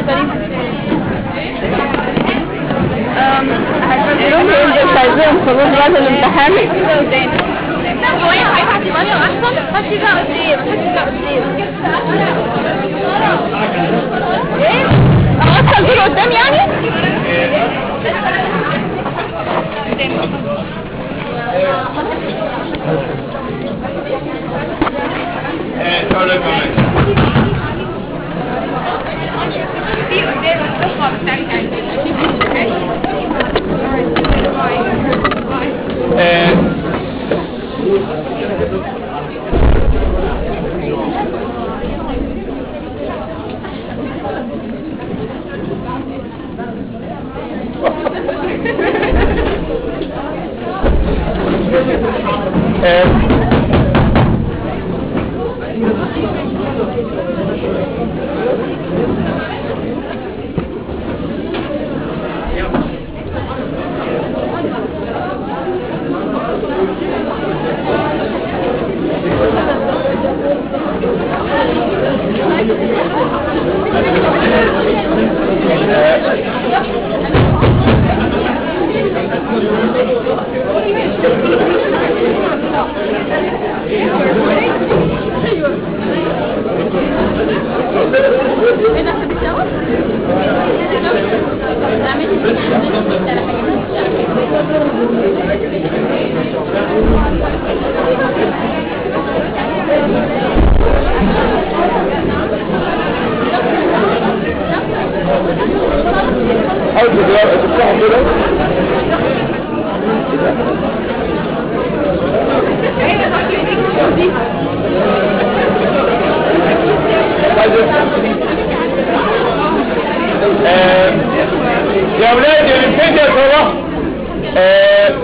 تقريبا هتفضلهم ايه مش عايزين خلاص بعد الامتحان شوية هيبقى ثمانية أحسن خدش بقى قدام خدش بقى قدام ايه ادخل كده قدام يعني ايه سؤال كمان في قدام الصفحة بتاعتي آه، آه، حاول تقرأ- تفتحوا كده آه، يا اولاد الانتاج يا صلاح آه،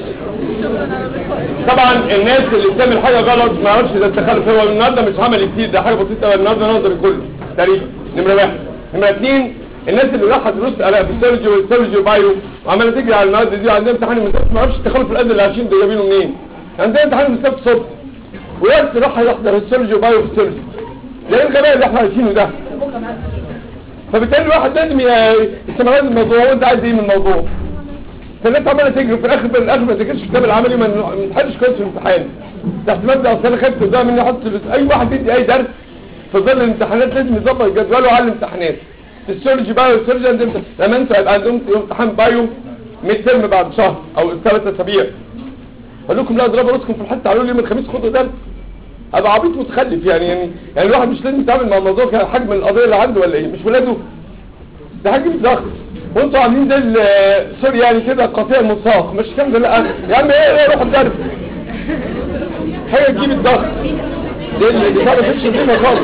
طبعا الناس اللي بتعمل حاجه غلط ما اعرفش ده التخلف هو النهارده مش عمل كتير ده حاجه بسيطه قوي النهارده نظري كله تقريبا نمره واحد نمره اثنين الناس اللي راحت دروس على فيسيولوجي وهيستولوجي وبايو وعماله تجري على المواد دي عندنا امتحان المسافه ما اعرفش التخلف الادنى اللي عايشين ده جايبينه منين عندنا امتحان المسافه الصبح ويارس راح يحضر هيستولوجي وبايو فيسيولوجي ده الغباء اللي احنا عايشينه ده فبالتالي الواحد لازم ي- يستمر الموضوع وانت عايز ايه من الموضوع فالناس عماله تجري في الاخر في الاخر ما تذاكرش الكتاب العملي ما ما تحلش كويس في الامتحان تحت مبدا اصل انا خدت قدام مني احط اي واحد يدي اي درس في ظل الامتحانات لازم يظبط جدوله على الامتحانات السيولوجي بايو السيولوجي عندهم لما انتوا هيبقى عندهم امتحان بايو ميد ترم بعد شهر او ثلاث اسابيع اقول لكم لا اضربوا راسكم في الحته تعالوا لي يوم الخميس خدوا درس ابقى عبيط متخلف يعني يعني يعني الواحد مش لازم يتعامل مع الموضوع كحجم القضيه اللي عنده ولا ايه مش ولاده ده حاجه ضغط وانتوا عاملين زي ال- سوري يعني كده قطيع المساق مش كام ده لا يا عم ايه ايه روح الدرس حاجه تجيب الضغط دي اللي دي ما فيش فينا خالص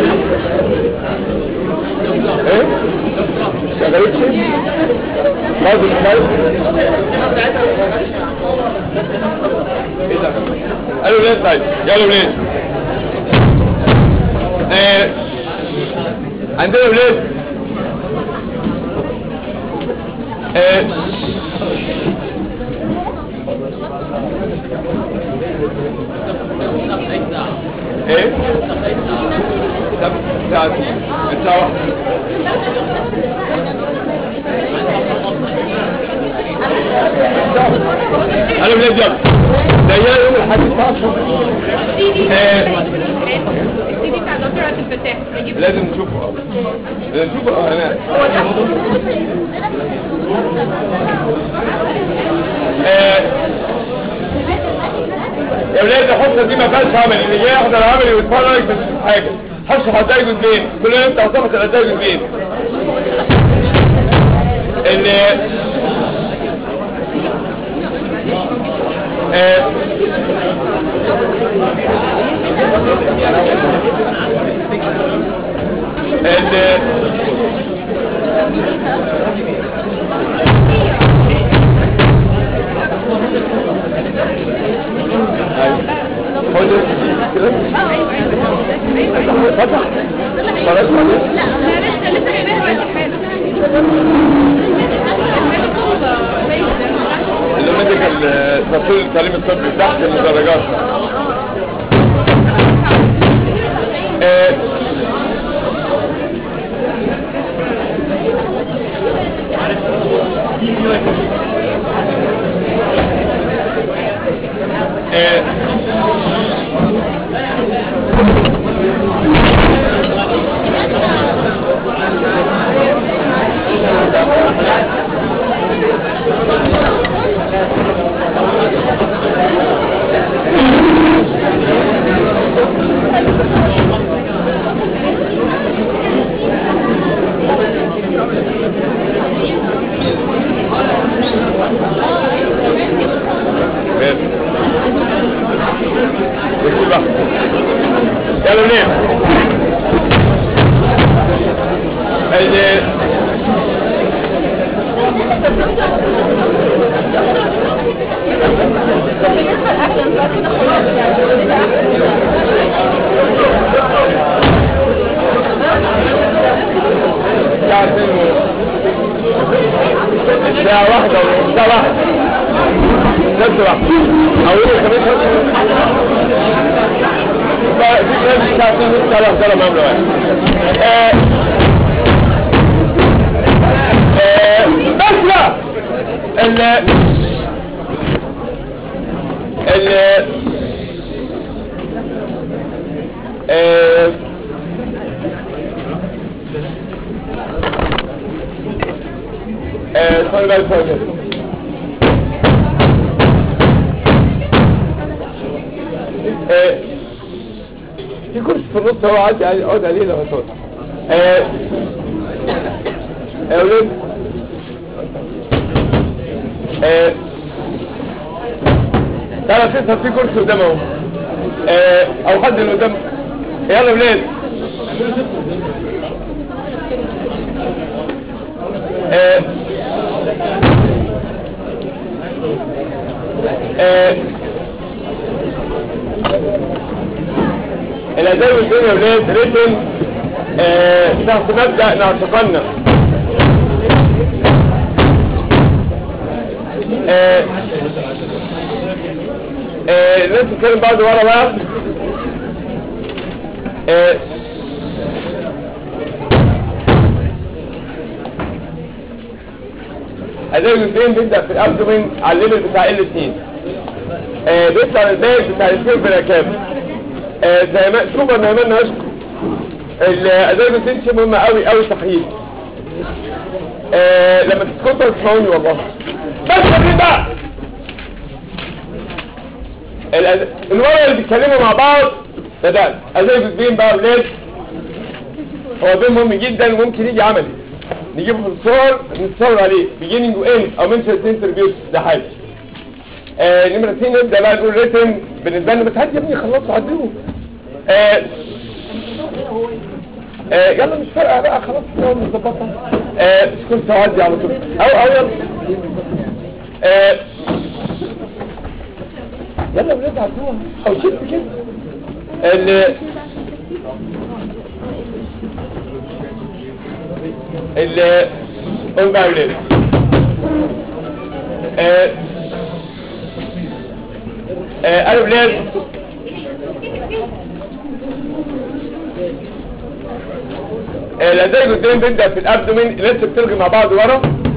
ايه شغالين شيء لازم لازم ايه ده قالوا ليه طيب يلا ولاد آه، عندنا ولاد آه، ايه طب ساعتين الساعة واحدة انا ولاد يلا ده يا يوم الحديث عشر آه، السيدي بتاع دكتور عبد الفتاح هجيب لازم نشوفه لازم نشوفه انا آه، يا ولاد الحصه دي ما فيهاش عملي اللي جاي يحضر عملي ويتفرج مش هيشوف حاجه هشرح هتلاقي جزئين كل يوم تعتبر هتلاقي جزئين اللي آه، اللي خد كده فتح خلاص خلاص لا انا لسه لسه جايباها وقت حالا اللي ماسك التصوير التعليم الطبي تحت المدرجات آه، ال- بالنسبه للاكشن بقى كده خلاص يعني كل ده الساعة 2 الساعة واحدة الساعة واحدة نفس واحدة أو يوم الخميس بقى في ناس الساعة 2 الساعة واحدة لما عملوا واحد آه، آه، بس بقى ال ال آه، آه، ثاني بقى ثاني كده. آه، في كرسي في النص هو عادي عادي اقعد عليه لو هتقعد آه، يا ولاد آه، تعالى تسهر في كرسي قدام اهو آه، او حد اللي قدام يلا يا ولاد آه، آه، الأداء والدنيا يا ولاد ريتم آه، تحت مبدأ نعتقلنا آه، آه، الناس تتكلم بعد ورا بقى آه، اداء الجزئين بيبدا في الابدومين على الليفل بتاع ال 2 آه بيطلع الباقي بتاع الفيل في الاكاب آه زي ما سوبر ما عملنا اشكر الاداء الجزئين شيء مهم قوي قوي تحليل آه لما تسكتوا تسمعوني والله بس خلينا بقى الأد- الورقه اللي بيتكلموا مع بعض بدأنا اداء الجزئين بقى يا ولاد هو ده مهم جدا وممكن يجي عملي نجيبه في الصور نتصور عليه beginning و end او mental interviews ده حاجه آه نمرة اتنين نبدأ بقى نقول ريتم بالنسبة لنا بس هات يا ابني خلصوا عدوه آه آه يلا مش فارقة بقى خلاص يلا نظبطها آه مش كنت هعدي على طول او او يلا آه يلا يا ولاد عدوها او شفت كده ال ال قول بقى يا ولاد آه آه انا ولاد آه الاداء قدام بيبدا في الابدومين لسه بتلغي مع بعض ورا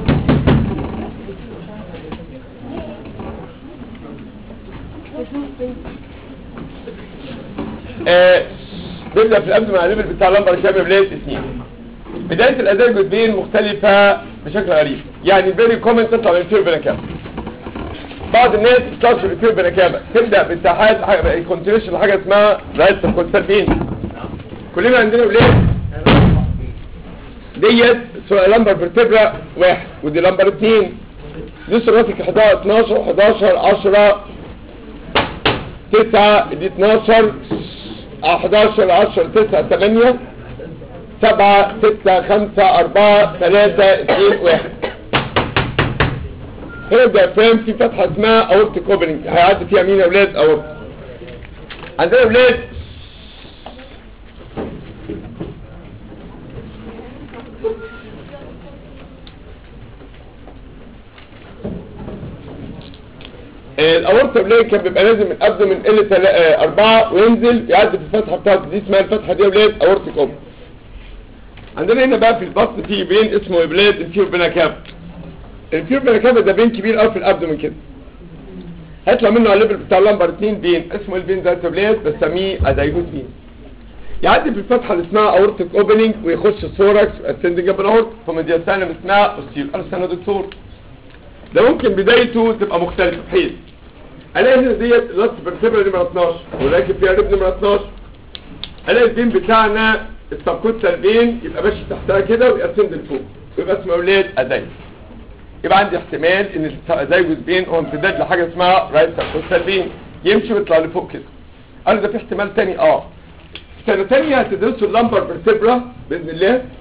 آه بيبدا في الابدومين على الليفل بتاع لمبر كام يا ولاد اثنين بداية الأداء الجزئين مختلفة بشكل غريب يعني فيري كومن تطلع من فير بنكامة بعض الناس بتطلع من فير بنكامة تبدأ بالتحاد كونتينيوشن لحاجة اسمها رايت كونسلبين كلنا عندنا ولاد ديت سواء لمبر فيرتبرا واحد ودي لمبر اتنين دي سراتك 11 12 11 10 9 دي 12 11 10 9 8 سبعة ستة خمسة أربعة ثلاثة اثنين واحد هنا الديافرام في فتحة اسمها أورتيك اوبننج هيعدي فيها مين يا أولاد أورت عندنا أولاد الأورطة أولاد كان بيبقى نازل من قبضه من ال أربعة وينزل يعدي في الفتحة بتاعته دي اسمها الفتحة دي يا أولاد أورتيك اوبننج عندنا هنا بقى في البطن في بين اسمه ابلاد انفيور بناكاب الانفيور بناكاب ده بين كبير قوي في الابدومين كده هيطلع منه على الليفل بتاع اللمبر 2 بين اسمه البين ده ابلاد بسميه ادايجوس بين يعدي في الفتحه اللي اسمها اورتيك اوبننج ويخش الثوركس اسندنج اب الاورت فمدياسانم اسمها اوستيل انا استنى دكتور ده ممكن بدايته تبقى مختلفه بحيث الاقي هنا ديت لاست فيرتبرا نمره 12 وراكب فيها ريب نمره 12 الاقي البين بتاعنا السبكوتال بين يبقى ماشي تحتها كده ويقسم لفوق ويبقى اسمه اولاد اداي يبقى عندي احتمال ان الادايجوس بين هو امتداد لحاجه اسمها رايت سبكوتال بين يمشي ويطلع لفوق كده قال ده في احتمال تاني اه سنه تانية هتدرسوا اللمبر فيرتبرا باذن الله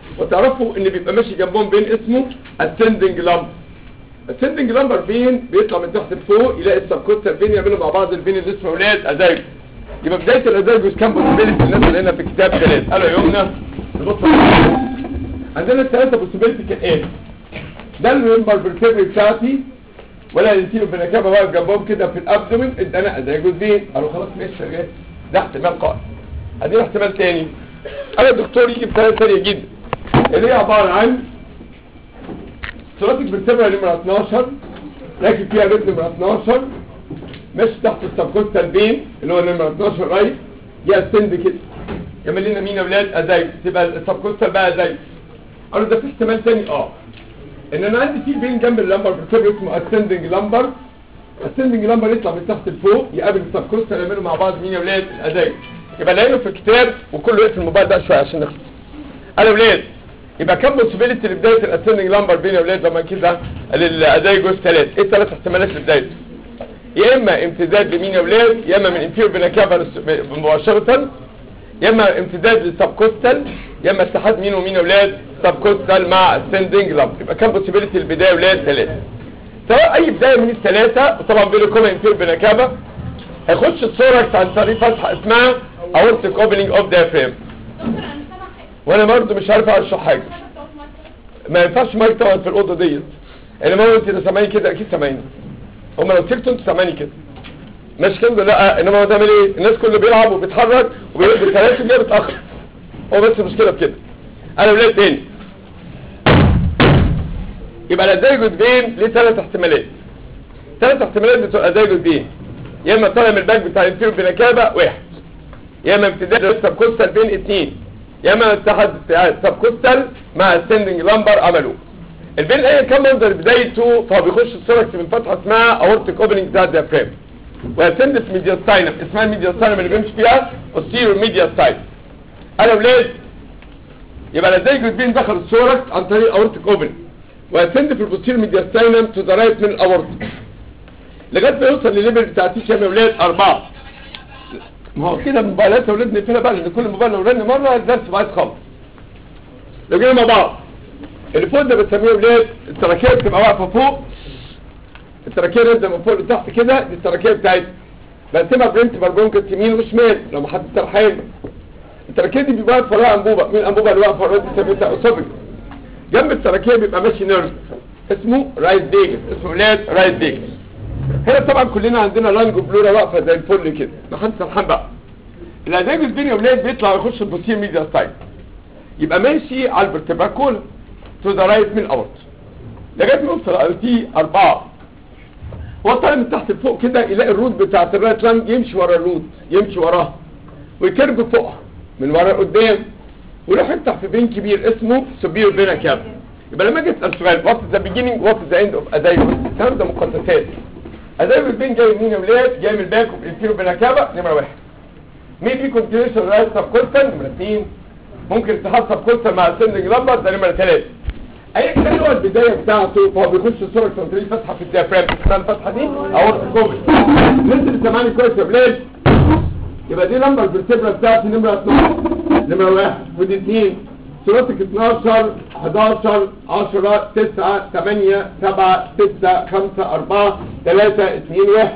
وتعرفوا ان بيبقى ماشي جنبهم بين اسمه ascending lump ascending lumbar فين بيطلع من تحت لفوق يلاقي السبكوستال فين يعملوا مع بعض الفين اللي اسمه اولاد ازايجوس يبقى بدايه الازايجوس كان بوسيبيليتي الناس اللي هنا في كتاب ثلاث قالوا يا يومنا نبص عندنا الثلاثه بوسيبيليتي كالاتي ده الليمبر بالفيبري بتاعتي ولا ينتيله بنكابه واقف جنبهم كده في الابدومين ادانا ازايجوس فين قالوا خلاص ماشي شغال ده احتمال قائم ادينا احتمال تاني انا الدكتور يجي بطريقه ثانيه جدا اللي هي عباره عن ثلاثي بالسبعة نمرة 12 راكب فيها بيت نمرة 12 ماشي تحت السبكوستال بين اللي هو نمرة 12 رايت دي السند كده يعمل لنا مين يا ولاد ازاي تبقى السبكوستال بقى ازاي قالوا ده في احتمال تاني اه ان انا عندي في بين جنب اللمبر بالسبب اسمه اسندنج لمبر اسندنج لمبر يطلع من تحت لفوق يقابل السبكوستال يعملوا مع بعض مين يا ولاد الازاي يبقى لاقينه في الكتاب وكله يقفل الموبايل بقى شويه عشان نخلص قال يا ولاد يبقى كم بوسيبيليتي لبدايه الاسندنج لامبر بين يا ولاد لما كده للاداي جوز ثلاث ايه الثلاث احتمالات لبدايته يا اما امتداد لمين يا ولاد يا اما من انفيرور بيناكافا مباشره يا اما امتداد للسبكوستال يا اما اتحاد مين ومين يا ولاد سبكوستال مع اسندنج لامبر يبقى كم بوسيبيليتي البدايه يا ولاد ثلاثه سواء اي بدايه من الثلاثه وطبعا بينكم انفيرور بيناكافا هيخش الثوركس عن طريق فتحه اسمها aortic opening of diaphragm وانا برضه مش عارف اشرح حاجه ما ينفعش مايك طبعا في الاوضه ديت انما هو انت اللي سامعيني كده اكيد سامعيني هم لو سكتوا انتوا سامعيني كده مش كده لا انما هو تعمل ايه الناس كله بيلعب وبيتحرك وبيقول بالثلاثه جاي متاخر هو بس المشكله في كده انا ولاد تاني يبقى الادايجوز بين ليه ثلاث احتمالات ثلاث احتمالات بتوع الادايجوز بين يا اما طالع من الباك بتاع الانفيرو بنكابه واحد يا اما امتداد للسبكوستال بين اثنين يا اما اتحد سبكوستال مع السندنج لامبر عملوه البين ايه كان منظر بدايته فهو بيخش السوركس من فتحه اسمها اورتيك اوبننج بتاع الديافرام ويسندس ميدياستاينم اسمها الميدياستاينم اللي بيمشي فيها posterior ميدياستاينم انا ولاد يبقى الادايجوس بين دخل السوركس عن طريق اورتيك اوبننج ويسند في البوستيريور ميدياستاينم تو ذا رايت من الاورتيك لغايه ما يوصل لليفل بتاع تي كام يا ولاد اربعه ما هو كده الموبايلات يا ولاد نقفلها بقى لان كل موبايل لو رن مره الدرس بعد خالص لو جينا مع بعض اللي فوق ده بنسميه ولاد التراكيه بتبقى واقفه فوق التراكيه نبدا من فوق لتحت كده دي التراكيه بتاعتنا بقسمها برنسبال برونكت يمين وشمال لو ما حد سرحان التراكيه دي بيبقى واقفه وراها انبوبه مين الانبوبه اللي واقفه وراها دي بتاع اسوفيك جنب التراكيه بيبقى ماشي نيرف اسمه رايت ديجس اسمه ولاد رايت ديجس هنا طبعا كلنا عندنا لانج بلورا واقفه زي الفل كده ما حد سرحان بقى الاداجوس بين يا ولاد بيطلع يخش البوستير ميديا ستايل يبقى ماشي على الفرتبراكولا تو ذا رايت من اوت لغايه ما يوصل على تي اربعه هو طالع من تحت لفوق كده يلاقي الروت بتاعت الرايت لانج يمشي ورا الروت يمشي وراها ويكرب فوقها من ورا لقدام ويروح يفتح في بين كبير اسمه سوبير بينا كاب يبقى لما اجي اسال سؤال وات ذا بيجيننج وات ذا اند اوف ادايوس الكلام ده مقدسات ادايوس بين جاي منين يا ولاد جاي من الباك وبالانفيرو بيناكابا نمره واحد مين في كونتينيوشن رايت سب كوستال نمره اثنين ممكن اتحاد سب كوستال مع سندنج لمبر ده نمره ثلاثه اي كان هو البدايه بتاعته فهو بيخش الصوره الكونتري فتحه في الديافرام اسمها الفتحه دي او الكوبل الناس اللي سامعاني كويس يا ولاد يبقى دي لمبر الفرتبرا بتاعتي نمره 12 نمره واحد ودي اثنين سورتك 12 11 10 9 8 7 6 5 4 3 2 1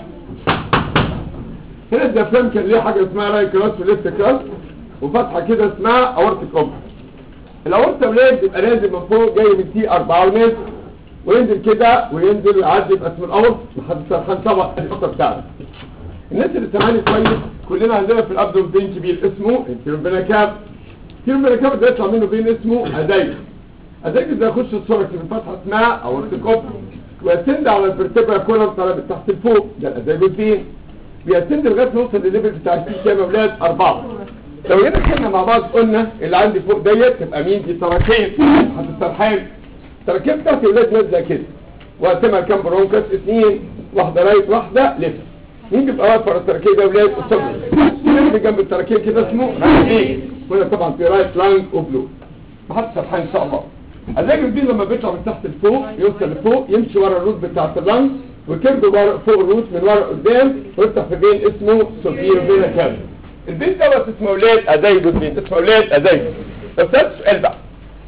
هنا الديافرام كان ليه حاجه اسمها راي كراس وليفت كراس وفتحه كده اسمها اورتيك اوبن الاورتا ولاد يبقى نازل من فوق جاي من تي 4 ونازل وينزل كده وينزل يعدي يبقى اسمه الاورت لحد سرحان طبعا النقطه بتاعته الناس اللي سامعاني كويس كلنا عندنا في الابدوم بين كبير اسمه الكيروبيناكاب الكيروبيناكاب ده يطلع منه بين اسمه ادايك ادايك ده يخش الصوره من فتحه اسمها اورتيك اوبن ويسند على الفرتبرا كولم طالع من تحت لفوق ده الادايك فين بيسند لغايه ما يوصل لليفل بتاع التي كام يا اولاد اربعه لو جينا كنا مع بعض قلنا اللي عندي فوق ديت تبقى مين دي تراكيب هتسترحان التراكيب بتاعتي ولاد نازله كده وقسمها كام برونكس اثنين واحده رايت واحده ليفت مين بيبقى واقف ورا التراكيب ده ولاد قصاد اللي جنب التراكيب كده اسمه رايت ايه هنا طبعا في رايت لانج وبلو محدش سرحان ان شاء الله الراجل دي لما بيطلع من تحت لفوق يوصل لفوق يمشي ورا الروت بتاعت اللانج ويكب ورا فوق الروت من ورا قدام ويفتح في بين اسمه سوبير فينا كامل البيت دوت اسمه اولاد ادايجوس بين اسمه اولاد ادايجوس بس ده السؤال بقى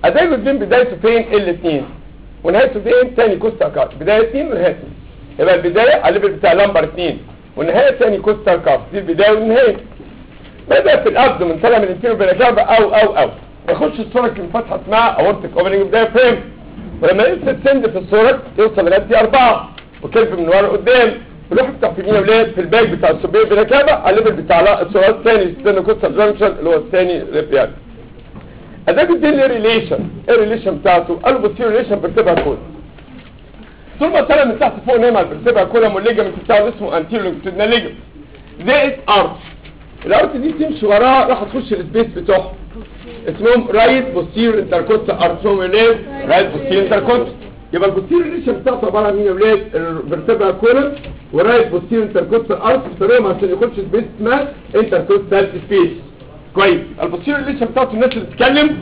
اداجوس بين بدايته فين الاثنين ونهايته فين تاني كوستا كاف بدايه اثنين ونهايه اثنين يبقى البدايه على الليفل بتاع لمبر اثنين والنهايه تاني كوستا كاف دي البدايه والنهايه بدا في الابد من طالع من الانتيرو بلاكابا او او او يخش السورك من فتحه اسمها اورتيك اوبننج بدايه فريم ولما ينزل سند في السورك يوصل لغايه دي اربعه وكلب من ورا قدام يروح يفتح في مين يا ولاد في الباك بتاع السوبر بلاكابا على الليفل بتاع لا- السورك الثاني ستينو كوستا جانكشن اللي هو الثاني ريبيان اداك دي ليه ريليشن ايه الريليشن بتاعته قالوا بصي ريليشن بيرتبها كود طول ما طالع من تحت فوق نايم على البرتبها كولم والليجمنت بتاعه اسمه انتيرو لونجيتودينال ليجمنت زائد ارت الارت دي تمشي وراها راح تخش السبيس بتوعها اسمهم رايت بوستير انتركوست ارت اسمهم ايه رايت بوستير انتركوست يبقى البوستير ريليشن بتاعته عباره عن مين يا ولاد الفرتبرا كولم ورايت بوستير انتركوست ارت بطريقه عشان يخش سبيس اسمها انتركوستال سبيس كويس البوستير ريليشن بتاعته الناس اللي بتتكلم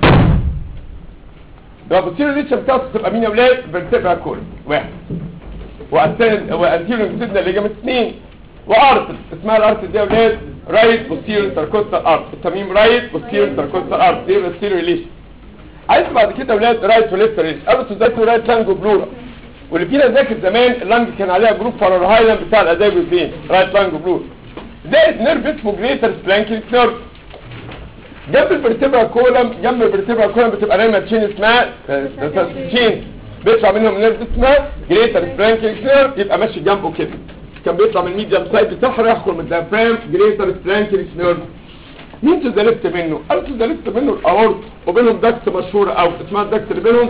يبقى البوستير ريليشن بتاعته تبقى مين يا ولاد فيرتبرا كولم واحد والثاني وانتيرو سيدنا ليجامنت اثنين وارت اسمها الارت دي يا ولاد رايت بوستيريور انتركوستال ارت التميم رايت بوستيريور انتركوستال ارت دي بوستيريور ريليشن عايز بعد كده يا ولاد رايت وليفت ريليشن قالوا تذاكروا رايت لانج وبلورا واللي فينا ذاكر زمان اللانج كان عليها جروب فارر هايلاند بتاع الاداب الدين رايت لانج وبلورا زائد نيرف اسمه جريتر سبلانكينج نيرف جنب الفرتبرا كولم جنب الفرتبرا كولم بتبقى نايمه تشين اسمها تشين بيطلع منهم نيرف اسمها جريتر سبلانكينج نيرف يبقى ماشي جنبه كده كان بيطلع من الميديم سايد بتاعها يدخل من الديافرام جريتر سبلانكينج نيرف مين تزلفت منه؟ قال تزلفت منه الاورت وبينهم داكت مشهوره قوي اسمها الداكت اللي بينهم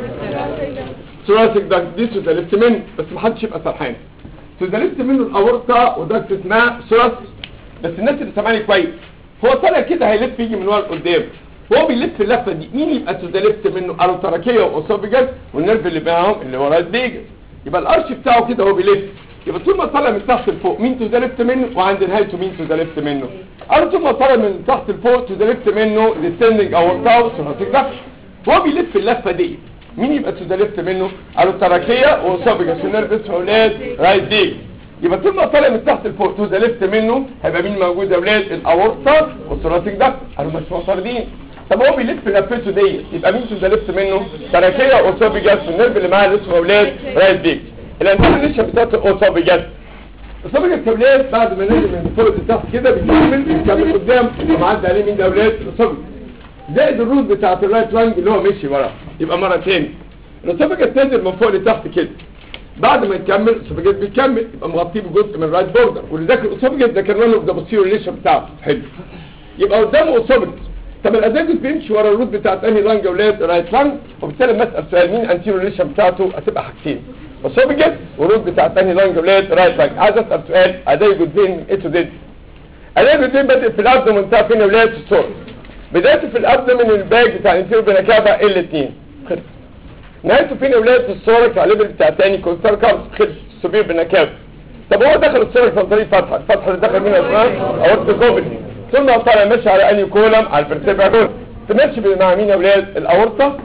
ثوراسيك داكت دي تزلفت منه بس ما حدش يبقى سرحان تزلفت منه الاورطه وداكت اسمها ثوراسيك بس الناس اللي سامعاني كويس هو طالع كده هيلف يجي من ورا لقدام هو بيلف اللفه دي مين يبقى تزلفت منه الوتراكيه واوسوفيجاس والنيرف اللي بينهم اللي ورا الديجا يبقى الارش بتاعه كده هو بيلف يبقى طول ما طالع من تحت لفوق مين تزلفت منه وعند نهايته مين تزلفت منه قال طول ما طالع من تحت لفوق تزلفت منه للسندنج او الطاوس والهاتيك هو بيلف اللفه دي مين يبقى تزلفت منه الوتراكيه واوسوفيجاس والنيرف اسمه اولاد رايت ديجا يبقى طول ما طالع من تحت لفوق تزلفت منه هيبقى مين موجود يا اولاد الاورطه والثوراسيك ده قالوا مش معترضين طب هو بيلف لفته دي يبقى مين تزلفت منه تراكيه اوسوفيجاس والنيرف اللي معاه اللي اسمه اولاد رايت ديك الانترنيشن بتاعت الاوسوفيجاس الاوسوفيجاس يا اولاد بعد ما نزل من فوق لتحت كده بيكمل بيكمل قدام ومعدي عليه مين ده يا اولاد الاوسوفيجاس زائد الروت بتاعت الرايت لانج اللي هو مشي وراه يبقى مره تاني الاوسوفيجاس نازل من فوق لتحت كده بعد ما يكمل الاسوفيجاس بيكمل يبقى مغطيه بجزء من الرايت بوردر واللي ذاكر الاسوفيجاس ده كان له ده بوستيريور ريليشن بتاعه حلو يبقى قدامه اسوفيجاس طب الاداجوس بيمشي ورا الروت بتاعت انهي لانج يا اولاد رايت لانج وبالتالي لما اسال سؤال مين انتيريور ريليشن بتاعته هتبقى حاجتين اسوفيجاس والروت بتاعت انهي لانج يا اولاد رايت لانج عايز اسال سؤال اداجوس بين ايه تو ديد اداجوس بين بادئ في الابدومن انتهى فين يا اولاد في الصوره بدايته في الابدومن الباك بتاع الانتيريور بنكابا الاثنين خلص نهايته فين يا ولاد في الصورة على الليفل بتاع تاني كونستار كارس خلص السوبير بنكاب طب هو دخل الصورة عن طريق فتحة الفتحة اللي دخل منها اسمها اورت كوبل ثم طالع ماشي على اني كولم على الفرتبرا كولم تمشي مع مين يا ولاد الاورطة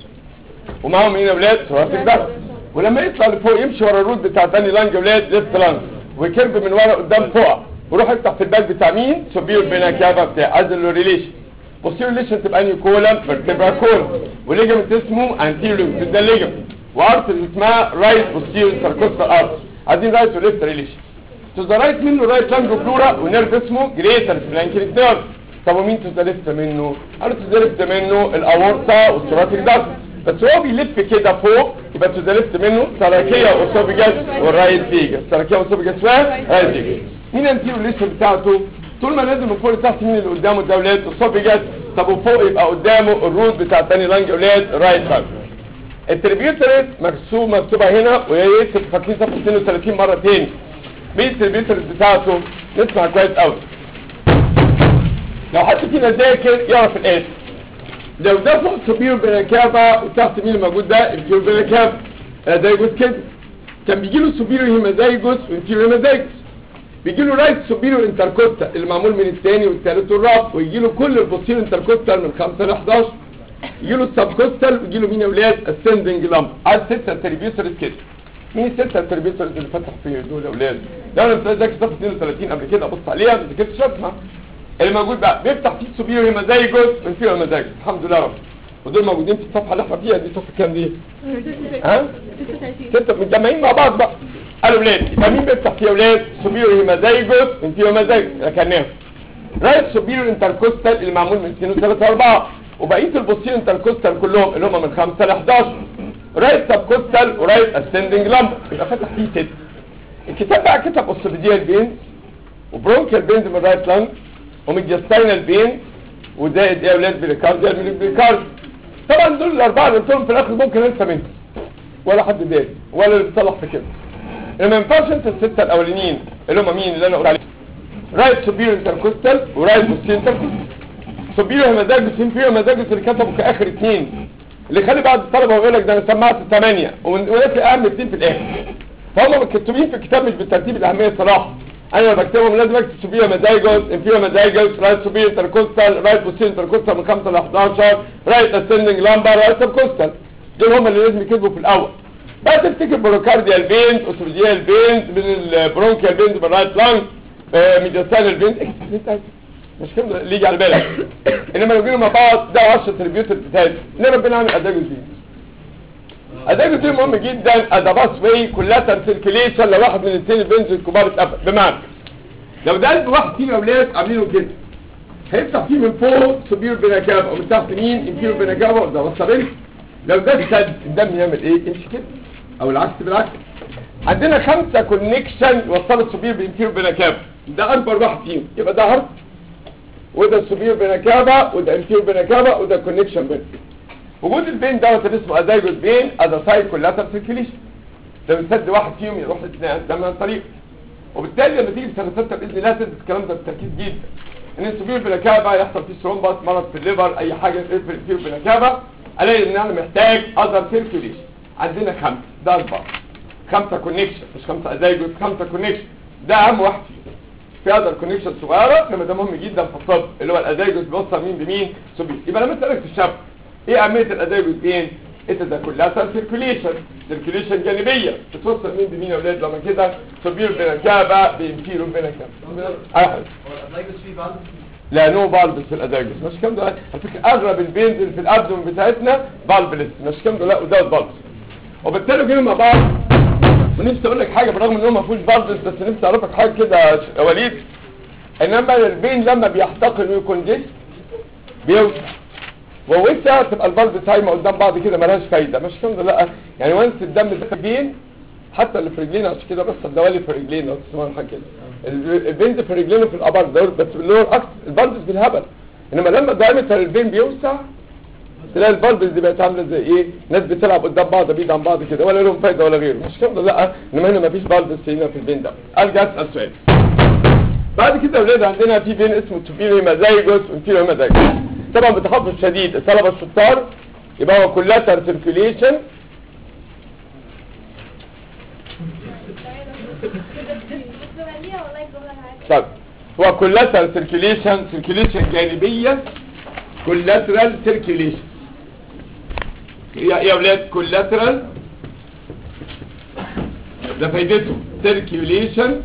ومعاهم مين يا ولاد ثوراسيك ده ولما يطلع لفوق يمشي ورا الروت بتاع تاني لانج يا ولاد ليفت لانج ويكرب من ورا قدام فوق ويروح يفتح في الباك بتاع مين سوبير بنكابا بتاع ازل ريليشن بوستيريور ليشن تبقى انهي كولم فيرتبرا كولم وليجمنت اسمه انتيريور ده ليجمنت وارت اسمها رايت بوستيريور ساركوستال ارت عايزين رايت وليفت ريليشن تو ذا رايت منه رايت لانج بلورا ونيرف اسمه جريتر سبلانكينج نيرف طب ومين تو ذا ليفت منه قالوا تو ذا ليفت منه الاورتا والثوراسيك داكت بس هو بيلف كده فوق يبقى تو ذا ليفت منه تراكيه واوسوفيجاس والرايت فيجاس تراكيه واوسوفيجاس رايت فيجاس مين انتيريور ليشن بتاعته طول ما نازل من فوق لتحت مين اللي قدامه ده اولاد الصوفيجاس طب وفوق يبقى قدامه الروت بتاع تاني لانج اولاد رايت لانج التربيوترز مرسومه مكتوبه هنا ويا ريت تبقوا فاكرين صفحه 32 مره تاني مين التربيوترز بتاعته نسمع كويس قوي لو حد فينا ذاكر يعرف الاتي لو ده فوق سوبير بنكابا وتحت مين الموجود ده الفيور بنكابا ده يجوز كده كان بيجي له سوبيرو هيمازايجوس وانتيرو هيمازايجوس بيجي له رايت سوبيرو انتركوستال اللي معمول من الثاني والثالث والرابع ويجي له كل البوستيرو انتركوستال من 5 ل 11 يجي له السبكوستال ويجي له مين يا اولاد اسندنج لامب عايز ستة تربيوترز كده مين الستة تربيوترز اللي فتح فيه دول يا اولاد ده انا مش ذاكر صفحه 32 قبل كده ابص عليها ما ذاكرتش اسمع اللي موجود بقى بيفتح فيه سوبيرو هيمازايجوس وانفيرو هيمازايجوس الحمد لله رب ودول موجودين في الصفحه اللي احنا فيها دي صفحه كام دي ها ستة متجمعين مع بعض بقى قالوا ولاد يبقى مين بيفتح فيها ولاد سوبيرو هيمازايجوس انفيرو هيمازايجوس ركناهم رايت سوبيرو انتركوستال اللي معمول من 2 و3 و4 وبقيه البوستيرو انتركوستال كلهم اللي هم من 5 ل 11 رايت سب كوستال ورايت اسندنج لامب يبقى فتح فيه ست الكتاب بقى كتب اوسوفيديال بينز وبرونكيال بينز من الرايت لانج وميدياستاينال بينز وزائد ايه يا اولاد بريكارديال من البريكارد طبعا دول الاربعه اللي قلتهم في الاخر ممكن انسى منهم ولا حد داري ولا اللي بيصلح في كده ما ينفعش انت السته الاولانيين اللي هم مين اللي انا قلت عليهم رايت سوبيريور انتركوستال ورايت بوستيريور انتركوستال سوبيريور هيمازاجوس انفيريور هيمازاجوس اللي كتبوا كاخر اثنين اللي خلي بعض الطلبه ويقول لك ده انا سمعت ثمانيه وناسي اهم اثنين في الاخر فهم مكتوبين في الكتاب مش بالترتيب الاهميه صراحه انا لما بكتبهم لازم اكتب سوبيريور هيمازاجوس انفيريور هيمازاجوس رايت سوبيريور انتركوستال رايت بوستيريور انتركوستال من 5 ل 11 رايت اسندنج لامبر رايت سبكوستال دول هم اللي لازم يكتبوا في الاول بقى تفتكر بروكارديال بينز اوسوفيديال بينز من البرونكيال بينز من الرايت لانج ميدياستاينال بينز اكتب اللي انت عايزه مش كده اللي يجي على بالك انما لو جينا مع بعض ده 10 تريبيوت بتاعتي ليه ربنا عامل اداجوس دي اداجوس دي مهم جدا اداباس واي كلها سيركيليشن لو واحد من الاثنين البنز الكبار اتقفل بمعنى لو ده قلب واحد فيه الاولاد عاملينه كده هيفتح فيه من فوق سوبير بنكابه ومن تحت مين انفيرو بنكابه وده وصلين لو ده سد الدم يعمل ايه يمشي كده او العكس بالعكس عندنا خمسة كونكشن يوصلوا السوبير بانفيرو بنكابه ده اكبر واحد فيهم يبقى ده هارت وده السوبير بنكابه وده انفيرو بنكابه وده كونكشن بين وجود البين دوت اللي اسمه ادايجوس بين ادا سايكولاتر سيركيليشن لو سد واحد فيهم يروح الاثنين ده من الطريق وبالتالي لما تيجي في سنه 6 باذن الله تدرس الكلام ده بتركيز جدا ان السوبير بنكابه يحصل فيه ثرومبس مرض في الليفر اي حاجه في السوبير بنكابه الاقي ان انا محتاج اذر سيركيليشن عندنا خمسه ده اربعه خمسه كونكشن مش خمسه ادايجوس خمسه كونكشن ده اهم واحد فيهم في اذر كونكشن صغيره لما ده مهم جدا في الطب اللي هو الادايجوس بيوصل مين بمين سوبير يبقى لما اسالك في الشاب ايه اهميه الادايجوس بين انت ده كلها سيركيليشن سيركيليشن جانبيه بتوصل مين بمين يا اولاد لما كده سوبير بنكابه بانفيرو بنكابه احد لا نو بالبس في الاداجس مش كام ده على فكره اغلب البينز اللي في الابدوم بتاعتنا بالبلس مش كام ده لا وده بالبس وبالتالي جينا مع بعض ونفسي اقول لك حاجه بالرغم ان هو ما فيهوش بالبس بس نفسي اعرفك حاجه كده يا وليد انما البين لما بيحتقن ويكونجست بيوسع ووسع تبقى البلب سايمه قدام بعض كده ملهاش فايده مش كام ده لا يعني وانس الدم ده بين حتى اللي في رجلينا عشان كده بس الدوالي في رجلينا لو تسمعوا حاجه كده البنز في رجلينه في الابر دول بس باللور اكتر البلبس بالهبل انما لما دايمتر البين بيوسع تلاقي البلبس دي بقت عامله زي ايه ناس بتلعب قدام بعض بعيد عن بعض كده ولا لهم فايده ولا غيره مش كده لا انما هنا مفيش بلبس هنا في البين ده ارجع اسال سؤال بعد كده يا اولاد عندنا في بين اسمه سوبيريو مازايجوس وانفيريو مازايجوس طبعا بتحفظ شديد الطلبه الشطار يبقى هو كلها سيركيوليشن طب هو كولاترال سيركيليشن سيركيليشن جانبيه كولاترال سيركيليشن يا يا اولاد كولاترال ده فايدته سيركيليشن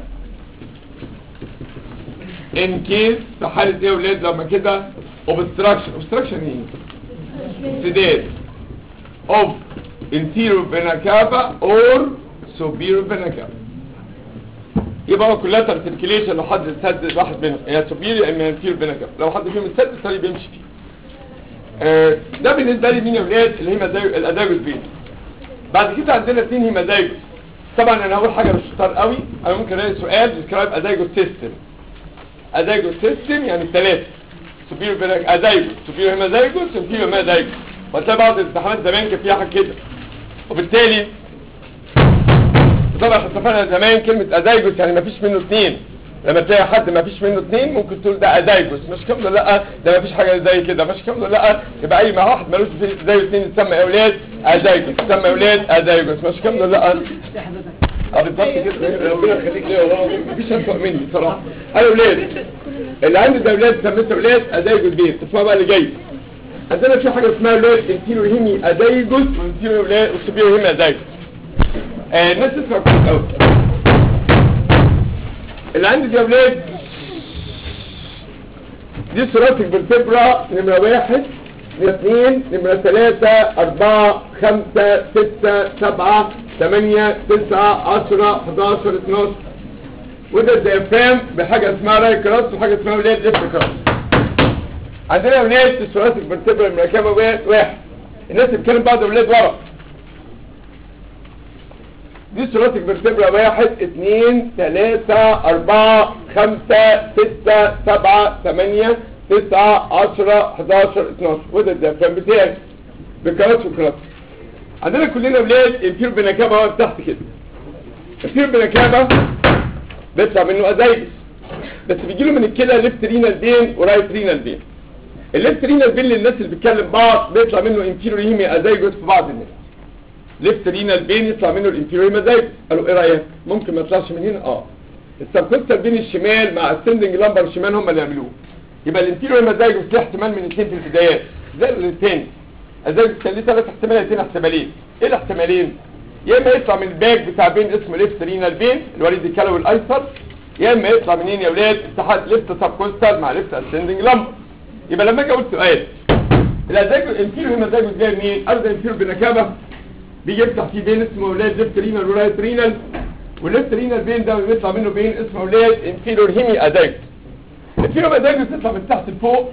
ان كيس في حاله ايه يا اولاد لما كده اوبستراكشن اوبستراكشن ايه سداد اوف انتيرو vena cava or superior vena cava يبقى هو كلها سيركيليشن لو حد سد واحد منهم يا سوبير يا اما انفير بينك لو حد فيهم السد الطريق بيمشي فيه آه ده بالنسبه لي مين يا ولاد اللي هي الاداجوس بين بعد كده عندنا اثنين هيمازايجوس طبعا انا هقول حاجه مش شطار قوي انا ممكن الاقي سؤال ديسكرايب اداجوس سيستم اداجوس سيستم يعني ثلاثه سوبير بينك اداجوس سوبير هيمازايجوس انفير هيمازايجوس وهتلاقي بعض الامتحانات زمان كان فيها حاجه كده وبالتالي طبعا احنا اتفقنا زمان كلمة ادايجوس يعني مفيش منه اثنين لما تلاقي حد مفيش منه اثنين ممكن تقول ده ادايجوس مش كامله لا ده مفيش حاجه زي كده مش كامله لا يبقى اي ما واحد ملوش زي اثنين يتسمى يا اولاد ادايجوس يتسمى يا اولاد ادايجوس مش كامله لا اه بالظبط كده ربنا يخليك ليا والله مفيش اسوء مني صراحه انا اولاد اللي عندي ده اولاد سميته اولاد ادايجوس بيت اسمها بقى اللي جاي عندنا في حاجه اسمها اولاد انتيرو هيمي ادايجوس وانتيرو اولاد وسوبيرو هيمي ادايجوس آه الناس تسمع كويس قوي اللي عندي دي يا ولاد دي ثلاثي الفرتبرا نمرة واحد اثنين نمرة ثلاثة أربعة خمسة ستة سبعة ثمانية تسعة عشرة 11 12 وده الديافرام بحاجة اسمها راي كراس وحاجة اسمها ولاد ليفت كراس عندنا ولاد الثلاثي الفرتبرا المركبة ولاد واحد الناس اللي بتتكلم بعض ولاد ورا دي ثلاثي الفرتبرا واحد اثنين ثلاثة أربعة خمسة ستة سبعة ثمانية تسعة عشرة 11 12 وده الديافرام بتاعي بكراس وكراس عندنا كلنا ولاد الفير بنكابة واقف تحت كده الفير بنكابة بيطلع منه ازايجس بس بيجي له من الكلى ليفت رينال بين ورايت رينال بين الليفت رينال بين للناس اللي بتتكلم بعض بيطلع منه انفيريور هيمي ازايجوس في بعض الناس ليفت رينال بين يطلع منه الانفيريور هيمي ازايجوس قالوا ايه رايك ممكن ما يطلعش من هنا اه السبكوستال بين الشمال مع السندنج لامبر الشمال هم اللي يعملوه يبقى الانفيريور هيمي ازايجوس ليه احتمال من اثنين في البدايات زي الثاني ازايجوس كان ليه ثلاث احتمالات اثنين احتمالين ايه الاحتمالين يا اما يطلع من الباك بتاع بين اسمه ليفت رينال بين الوريد الكلوي الايسر يا اما يطلع منين يا ولاد اتحاد ليفت سبكوستال مع ليفت اسندنج لمبر يبقى لما اجي اقول سؤال الازاج الانفيرو هنا ازاج جاي منين ارض الانفيرو بنكابه بيجي يفتح فيه بين اسمه ولاد ليفت رينال ورايت رينال والليفت رينال بين ده بيطلع منه بين اسمه ولاد انفيرور هيمي ازاج الانفيرو ازاج بتطلع من تحت لفوق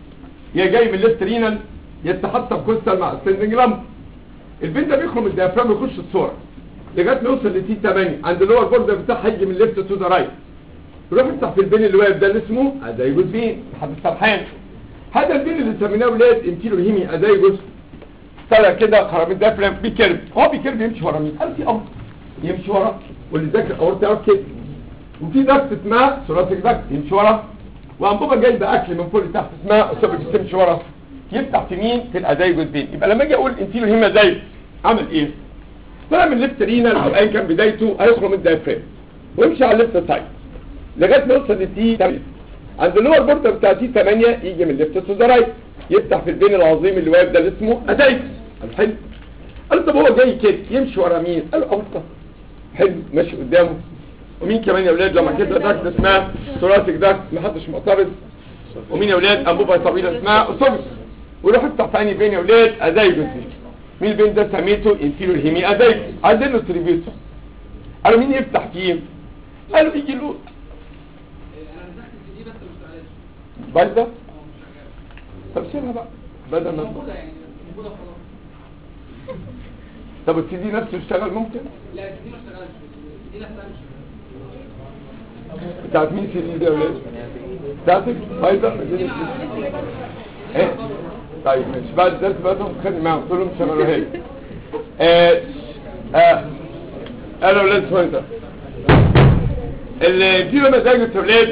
يا جاي من ليفت رينال يتحد سبكوستال مع اسندنج لمبر البين ده بيخرج من الديافرام يخش الصوره لغايه ما يوصل لتي 8 عند اللور بوردر بتاعها يجي من ليفت تو ذا رايت يروح يفتح في البين اللي واقف ده اللي اسمه ادايجوس بين لحد السرحان هذا البين اللي سميناه ولاد انتيرو هيمي ادايجوس طلع كده خراب الديافرام بيكيرف هو بيكيرف يمشي ورا مين؟ قال في امر يمشي ورا واللي ذاكر اورتا يعرف كده وفي ضغط اسمها ثلاثيك ضغط يمشي ورا وانبوبه جايبه اكل من فوق لتحت اسمها اسوبك تمشي ورا يفتح في مين في الادايجوس بين يبقى لما اجي اقول انتيرو هيمي ادايجوس عمل ايه طلع من ليفت رينال او ايا كان بدايته هيخرج من الدايفرام ويمشي على الليفت سايد لغايه ما يوصل لتي 8 عند اللور بوردر بتاع تي 8 يجي من ليفت تو ذا رايت يفتح في البين العظيم اللي واقف ده اللي اسمه ادايكس الحلو قال طب هو جاي كده يمشي ورا مين قال اورطه حلو ماشي قدامه ومين كمان يا اولاد لما كده داكت اسمها ثوراسيك داكت محدش معترض ومين يا اولاد انبوبه طويله اسمها اسوفيس ويروح يفتح في انهي بين يا اولاد ادايكس مين البين ده سميته انفيريور هيمي ادايكس عايزين له تريبيوتر قالوا مين يفتح فيه قالوا يجي له بايظه طب سيبها بقى بدل ما طب السي دي نفسه يشتغل ممكن لا دي ما اشتغلش دي نفسها مش بتاعت مين سي دي ده يا ولاد بتاعتك بايظه ايه طيب ماشي بعد الدرس بقى تاخد خدني معاهم تقول لهم مش هعملوها هيك اه اه قالوا ولاد سوينتر اللي في مزاج التولاد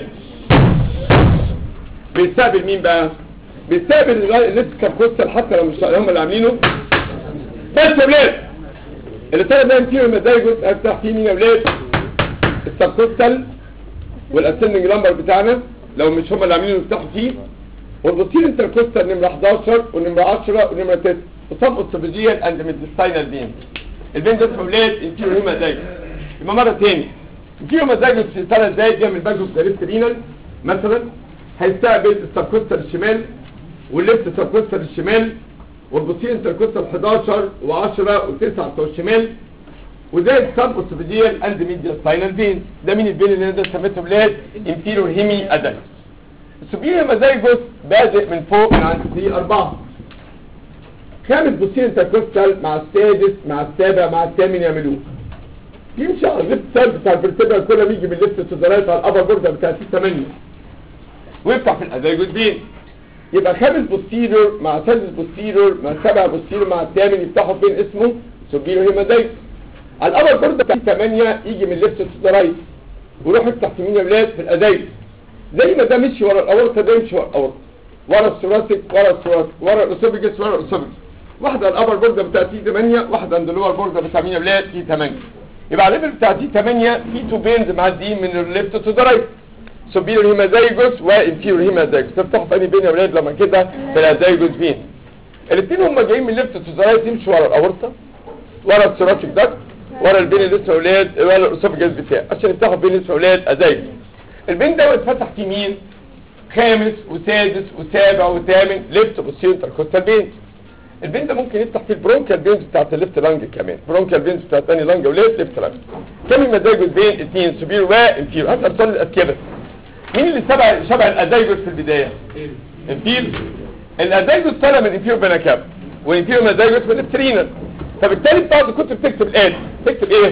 بيستقبل مين بقى بيستقبل الناس كابكوستال حتى لو مش هم اللي عاملينه بس يا ولاد اللي طلع ده يمكن مزاجه افتح فيه مين يا ولاد السبكوستال والاسندنج لامبر بتاعنا لو مش هم اللي عاملينه يفتحوا فيه والبوتيل انتركوستال نمره 11 ونمره 10 ونمره 9 وصم اوسوفيجيال اند ميدستاينال بين البين ده اسمه ولاد انتيرو هيما دايجوس يبقى مره ثانيه انتيرو مزاجوس في ثلاث دقايق يعمل باجوس دايركت رينال مثلا هيستقبل السبكوستال الشمال والليفت سبكوستال الشمال والبوتيل انتركوستال 11 و10 و9 بتوع الشمال وده السب اوسوفيجيال اند ميديال ساينال فين ده مين البين اللي انا سميته ولاد انفيرو هيمي ادايجوس السوبيريور مزايجوس بادئ من فوق من عند دي أربعة خامس بوستير انتركوستال مع السادس مع السابع مع الثامن يعملوه يمشي على الليفت سايد بتاع الفرتبرال كله يجي من الليفت تزرايت على الابر بوردر بتاع سي 8 ويفتح في الازايجوس بين يبقى خامس بوستيريور مع سادس بوستيريور مع سبع بوستيريور مع الثامن يفتحوا فين اسمه سوبيريور هيمازايجوس على الابر بوردر بتاع سي 8 يجي من الليفت تزرايت ويروح يفتح في مين يا ولاد في الازايجوس زي ما ده مشي ورا الاورطه ده يمشي ورا الاورطه ورا الثوراسيك ورا الثوراسيك ورا الاسوفيجس ورا الاسوفيجس واحده الابر بوردر بتاع تي 8 واحده عند اللور بوردر بتاع مين يا ولاد تي 8 يبقى على الليفل بتاع تي 8 في تو بينز معديين من الليفت تو ذا رايت سوبيريور هيمازايجوس وانفيريور هيمازايجوس تفتحوا في انهي بين يا ولاد لما كده في الازايجوس فين الاثنين هم جايين من الليفت تو ذا رايت يمشوا ورا الاورطه ورا الثوراسيك داكت ورا البين اللي اسمه ولاد ورا الاسوفيجس بتاعه عشان يفتحوا بين اسمه ولاد ازايجوس البين ده اتفتح في مين خامس وسادس وسابع وثامن ليفت بوستيرو انتركوستال بين البين ده ممكن يفتح فيه البرونكيال بينز بتاعت الليفت لانج كمان برونكيال بينز بتاعت تاني لانج وليفت ليفت لانج كم المدايجوس بين اثنين سوبير وانفيرو هسأل سؤال الاذكياء بس مين اللي شبه شبه الادايجوس في البدايه الفيل الادايجوس طالع من الانفيرو بينا كاب والانفيرو مدايجوس من الترينال فبالتالي بتقعد كنت بتكتب الاتي تكتب ايه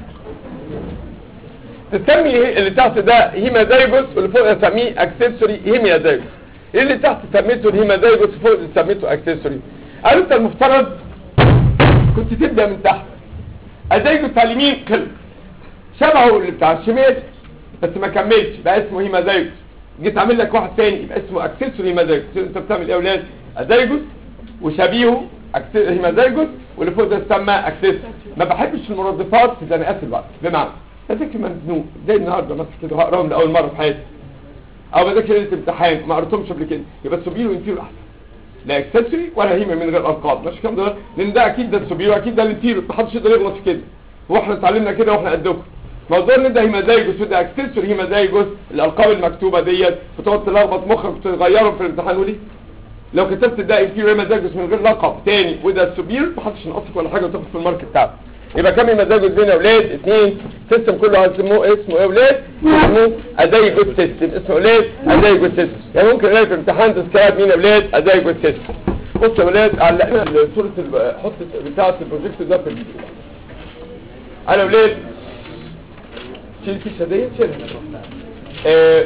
تسمي اللي تحت ده هيمادايجوس واللي فوق تسميه اكسسوري هيميادايجوس ايه اللي تحت سميته الهيمادايجوس وفوق سميته اكسسوري قالوا انت المفترض كنت تبدا من تحت ادايجوس بتاع اليمين خلص شبهه اللي بتاع الشمال بس ما كملش بقى اسمه هيمادايجوس جيت اعمل لك واحد تاني يبقى اسمه اكسسوري هيمادايجوس انت بتعمل ايه يا اولاد ادايجوس وشبيهه أكس- هيمادايجوس واللي فوق ده يسمى اكسسوري ما بحبش المرادفات في زنقات الوقت بمعنى بذاكر مزنوق زي النهارده مثلا كده هقراهم لاول مره في حياتي او بذاكر ليله امتحان ما قريتهمش قبل كده يبقى السوبيرو وانفيرو احسن لا اكسسوري ولا هيمه من غير القاب مش الكلام ده لان ده اكيد ده السوبيرو اكيد ده الانفيرو ما حدش يقدر يغلط في كده واحنا اتعلمنا كده واحنا قدكم موضوع ان ده هيمازايجوس وده اكسسوري هيمازايجوس الالقاب المكتوبه ديت بتقعد تلخبط مخك وتغيرهم في الامتحان وليه لو كتبت ده انفيرو هيمازايجوس من غير لقب تاني وده السوبير ما حدش ينقصك ولا حاجه وتاخد في المارك بتاعك يبقى كم هيمازايجوس بين اولاد اثنين سيستم كله هيسموه اسمه ايه اولاد اسمه ادايجوس سيستم اسمه اولاد ادايجوس سيستم يعني ممكن الاقي في امتحان تذكارات مين اولاد ادايجوس سيستم بصوا يا اولاد علقنا صوره ال- حط بتاعه البروجيكت ده في الفيديو انا اولاد شيل الفيشه دي شيلها آه،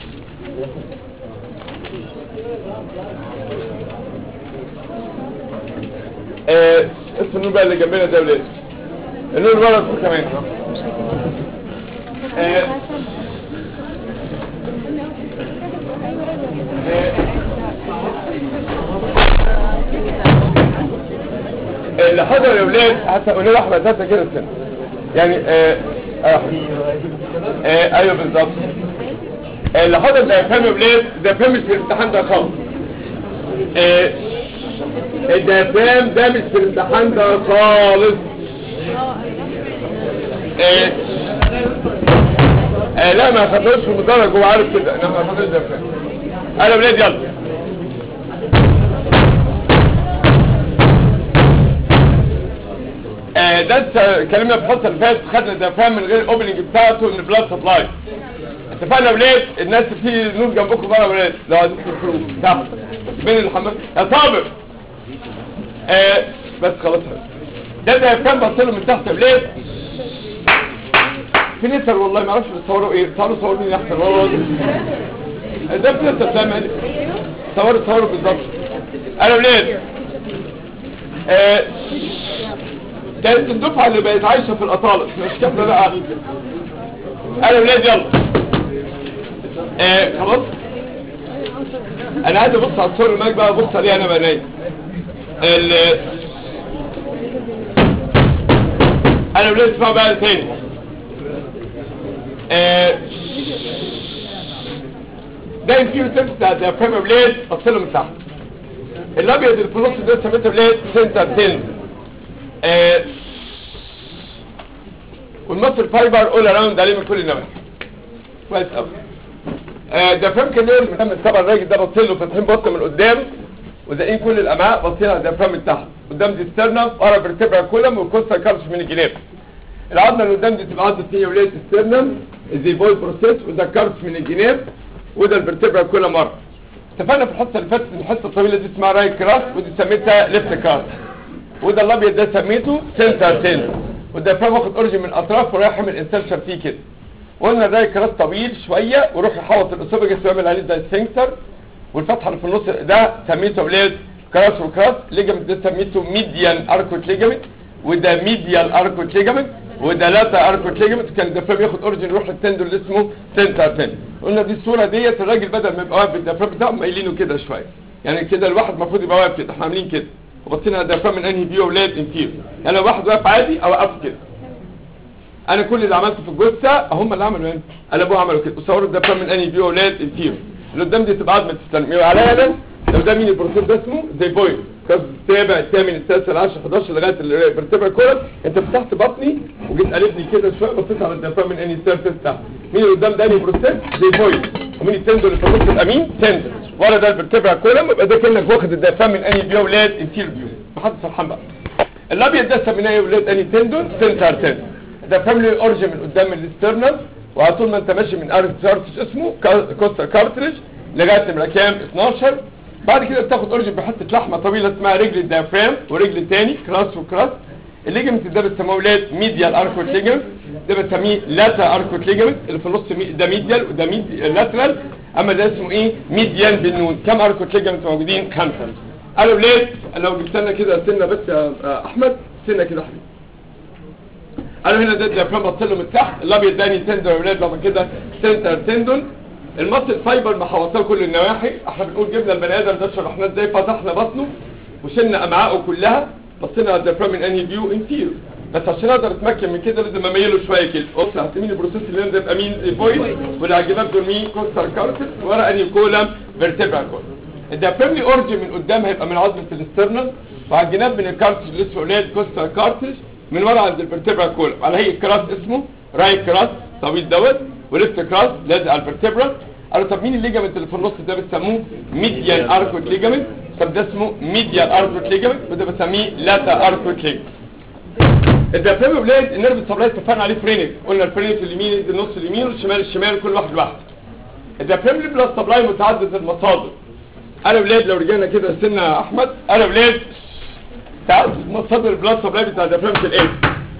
آه، اسم النور بقى اللي جنبنا ده ولاد النور اللي ورا فوق كمان آه، آه، اللي حضر يا ولاد حتى قولوا له احمد هات كده السنه يعني آه آه آه ايوه بالظبط آه، اللي حضر ده فاهم يا ولاد ده فاهم مش في الامتحان ده خالص آه، الدفام ده مش في الامتحان ده خالص آه، آه لا ما خدوش في المدرج هو عارف كده انا ما خدوش دفام انا يا ولاد يلا آه، ده اتس- اتكلمنا في الحصه اللي فاتت خدنا الدفام من غير الاوبننج بتاعته ان بلاد سبلاي اتفقنا يا ولاد الناس في نور جنبكم بقى يا ولاد لو عايزين تدخلوا تحت بين الحمام يا صابر آه بس خلاص ده ده كان بصله من تحت يا ولاد في نسر والله ما اعرفش بتصوروا ايه تعالوا صوروا مين احسن والله ده في نسر ده مالك صوروا صوروا بالظبط انا يا ولاد آه ده الدفعه اللي بقت عايشه في الاطالس مش كامله بقى انا يا ولاد يلا آه خلاص انا عايز ابص على الصور المايك بقى ابص عليها انا بقى نايم ال انا ولاد اسمعوا بقى تاني آه ده الفيو سنس بتاع الديافرام بليد افصله من تحت الابيض اللي في النص ده سميته بليد سنتر تنز آه والمصر فايبر اول اراوند عليه من كل النواحي كويس قوي آه ده فهم كان يقول من طبعا الراجل ده بص له فاتحين بصه من قدام وزقين كل الامعاء باصين على الديافرام من تحت قدام دي سترنم ورا برتبرا كولم والكوستا كارش من الجناب العظمه اللي قدام دي تبقى عظمه هي وليه سترنم الزيبوي بروسيس وده كارش من الجناب وده البرتبرا كولم ورا اتفقنا في الحصه اللي فاتت ان الحصه الطويله دي اسمها رايت كراس ودي سميتها ليفت كراس وده الابيض ده سميته سنتر تنس وده فاهم واخد اوريجين من الاطراف ورايح يعمل انسرشن فيه كده قلنا الراي كراس طويل شويه ويروح يحوط الاسوفجس ويعمل عليه زي السفنكتر والفتحه اللي في النص ده سميته ولاد كراس وكراس ليجامنت ده سميته ميديان اركوت ليجامنت وده ميديال اركوت ليجامنت وده لاتا اركوت ليجامنت كان ده فاهم ياخد اوريجين يروح للتندر اللي اسمه سنتر تن قلنا دي الصوره ديت الراجل بدل ما يبقى واقف بالدفرام بتاعه مايلينه كده شويه يعني كده الواحد المفروض يبقى واقف كده احنا عاملين كده وبصينا على الدفرام من انهي فيو ولاد انفير يعني لو واحد واقف عادي اوقفه كده انا كل اللي عملته في الجثه هم اللي عملوا هنا قلبوه عملوا كده وصوروا الدفرام من انهي فيو ولاد انفير اللي قدام دي تبقى عظمه السلم يبقى عليا انا لو ده مين البروسيس ده اسمه زي بوينت كاس السابع الثامن التاسع العاشر 11 لغايه الفرتبرا كورس انت فتحت بطني وجيت قلبني كده شويه بصيت على الدفرام من انهي سيرفيس تحت مين اللي قدام ده انهي بروسيس زي بوينت ومين التندون اللي في النص الامين تندون ورا ده الفرتبرا كولم يبقى ده كانك واخد الدافام من انهي بيو ولاد انتير بيو محدش فرحان بقى الابيض ده سميناه يا ولاد انهي تندون سنتر تندون ده فاميلي اورجن من قدام الاسترنال وعلى طول ما انت ماشي من ارض كارتج اسمه كا- كوستا كارتريج لغايه نمره كام 12 بعد كده بتاخد اورجن بحته لحمه طويله اسمها رجل الديافرام ورجل تاني كراس وكراس الليجمنت ده بيسموه ولاد ميديال اركوت ليجمنت ده بنسميه لاتا اركوت ليجمنت اللي في النص مي- ده ميديال وده ميديال لاترال اما ده اسمه ايه ميديان بالنون كم اركوت ليجمنت موجودين خمسه قالوا ولاد لو جبت لنا كده سنه بس يا آه، احمد سنه كده يا حبيبي قالوا هنا ده الديافرام بص له من تحت الابيض داني تندون يا ولاد لما كده سنتر تندون المصل فايبر محوطاه كل النواحي احنا بنقول جبنا البني ادم ده شرحناه ازاي فتحنا بطنه وشلنا امعائه كلها بصينا على الديافرام من انهي فيو انتيرو بس عشان اقدر اتمكن من كده لازم اميله شويه كده قلت هتمين البروسيس اللي هنا ده يبقى مين فويس واللي على الجناب دول مين كوستر كارتس ورا انهي كولم فيرتبرا كولم الديافرام لي اورجن من قدام هيبقى من عظمه الاسترنال وعلى الجناب من الكارتج اللي اسمه ولاد كوستر كارتج من ورا عند الفرتبرا كولم على هيئه كراس اسمه رايت كراس طويل دوت وليفت كراس لازق على الفرتبرا قالوا طب مين الليجامنت اللي في النص ده بتسموه ميديال اركوت ليجامنت طب ده اسمه ميديال اركوت ليجامنت وده بسميه لاتا اركوت ليجامنت الديافرام يا ولاد النيرف سبلاي اتفقنا عليه فرينك قلنا الفرينك اليمين يدي النص اليمين والشمال الشمال كل واحد لوحده الديافرام ليه بلاد سبلاي متعدد المصادر انا ولاد لو رجعنا كده سنة يا احمد انا ولاد تعدد مصادر البلاد سبلاي بتاع الديافرام في الايه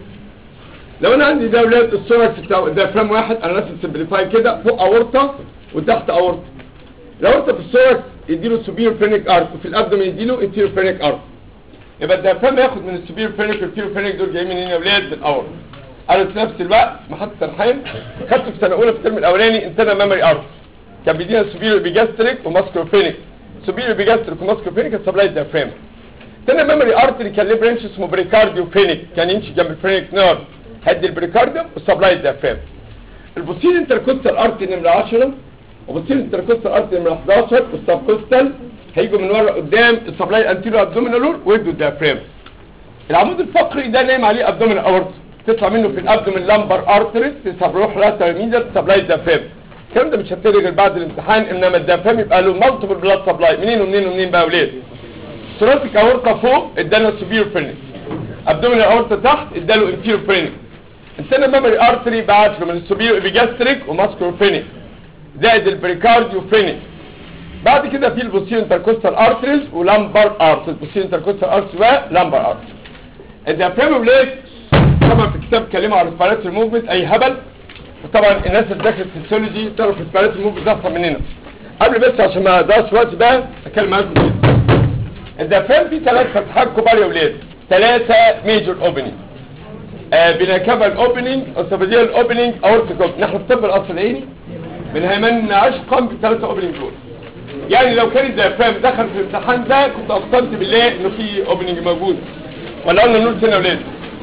لو انا عندي ده ولاد السوركس بتاع الديافرام واحد انا نفس سمبليفاي كده فوق اورطه وتحت اورطه الاورطه في السوركس يديله سوبير فرينك ارك وفي الابدومين يديله انتيرو فرينك ارك يبقى الديافرام ياخد من السوبير فرينك والانتيرو فرينك دول جايين منين يا ولاد من الاورطه انا في نفس الوقت محطه ترحيم خدته في سنه اولى في الترم الاولاني انتنا ميموري ارك كان بيدينا سوبير بيجاستريك وماسكروفينيك سوبير بيجاستريك وماسكروفينيك السبلاي الديافرام تاني ميموري ارتري كان ليه برانش اسمه بريكارديو فينيك كان يمشي جنب الفينيك نيرف هدي البريكارديوم والسبلاي الديافرام البوستير انتركوستال ارتري نمره 10 وبوستير انتركوستال ارتري نمره 11 والسبكوستال هيجوا من ورا قدام السبلاي الانتيريو ابدومينال ويدوا الديافرام العمود الفقري ده نايم عليه ابدومين اورت تطلع منه في الابدومين لامبر ارتريز تروح لاتر ميديا سبلاي الديافرام الكلام ده مش هبتدي غير بعد الامتحان انما الديافرام يبقى له مالتيبل بلاد سبلاي منين ومنين ومنين بقى يا ولاد ثوراسيك اورتا فوق اداله سوبير فرينك ابدومين اورتا تحت اداله انفير فرينك انتنا ميموري ارتري بعت له من السوبير ابيجاستريك وماسكرو فرينك زائد البريكارديو فرينك بعد كده في البوستير انتركوستال ارتريز ولامبر ارتريز بوستير انتركوستال ارتريز ولامبر ارتريز الديافرام ولاد طبعا في كتاب اتكلموا عن ريسبيراتوري موفمنت اي هبل وطبعا الناس اللي دخلت فيسيولوجي تعرف ريسبيراتوري موفمنت احسن مننا قبل بس عشان ما اضيعش وقت بقى اتكلم معاكم كده الديافرام فيه ثلاث فتحات كبار يا ولاد ثلاثه ميجور اوبننج آه بنكبل اوبننج اوسوفيجيال اوبننج اورتيك اوبننج نحن في طب الاصل العيني من هيمن عشقا بالثلاثه اوبننج دول يعني لو كان الديافرام دخل في الامتحان ده كنت اقسمت بالله انه في اوبننج موجود ولا قلنا نقول سنه يا ولاد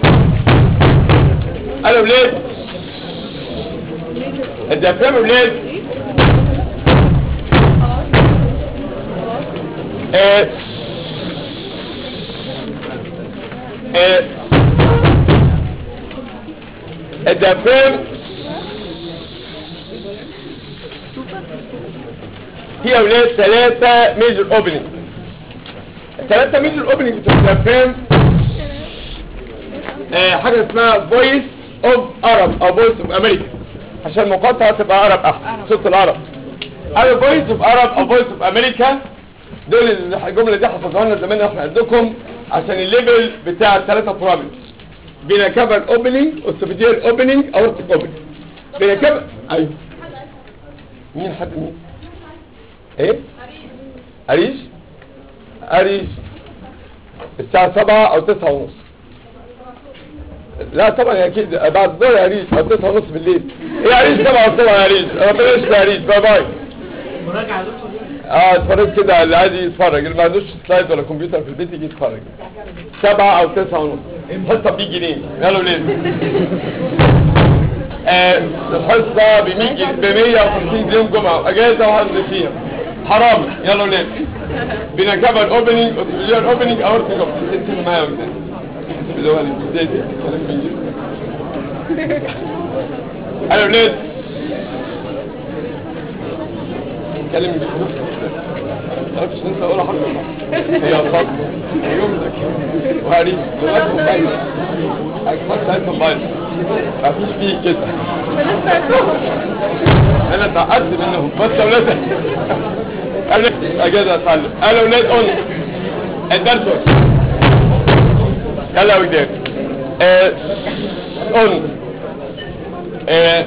قالوا يا ولاد الديافرام يا ولاد آه آه الديافرام في اولاد ثلاثة ميجر اوبننج الثلاثة ميجر اوبننج بتوع الديافرام آه حاجة اسمها فويس اوف عرب او فويس اوف امريكا عشان المقاطعة تبقى عرب احسن صوت العرب انا فويس اوف عرب او فويس اوف امريكا دول الجملة دي حفظوها لنا زمان احنا عندكم عشان الليفل بتاع الثلاثة بروبلم بين كابل اوبننج اوستوفيجيال اوبننج اورتيك اوبننج بين كابل ايوه مين حد مين ايه اريش اريش الساعة سبعة او تسعة ونص لا طبعا اكيد بعد الظهر يا اريش او تسعة ونص بالليل ايه اريش سبعة وسبعة يا اريش ربنا يشفي يا اريش باي باي مراجعة دكتور اه اتفرج كده اللي عايز يتفرج اللي ما عندوش سلايد ولا كمبيوتر في البيت يجي يتفرج سبعة او تسعة ونص الحصة ب 100 جنيه يلا ولاد آه الحصة ب 100 جنيه ب 150 جنيه يوم جمعة اجازة وهنزل فيها حرام يلا ولاد بينا كابل اوبننج اوتوبيليار اوبننج اورتيك اوبننج انت معايا ولا اللي هو ازاي دي كلام بالانجليزي انا ولاد اتكلم معرفش انت ولا حرف هي خط يمسك وهريس لغايه موبايل اكفر لغايه موبايل مفيش فيه كده انا اتعقدت منهم بس يا ولاد انا اجازه اتعلم انا يا ولاد قلنا الدرس واحد. يلا يا ولاد آه، قلنا آه،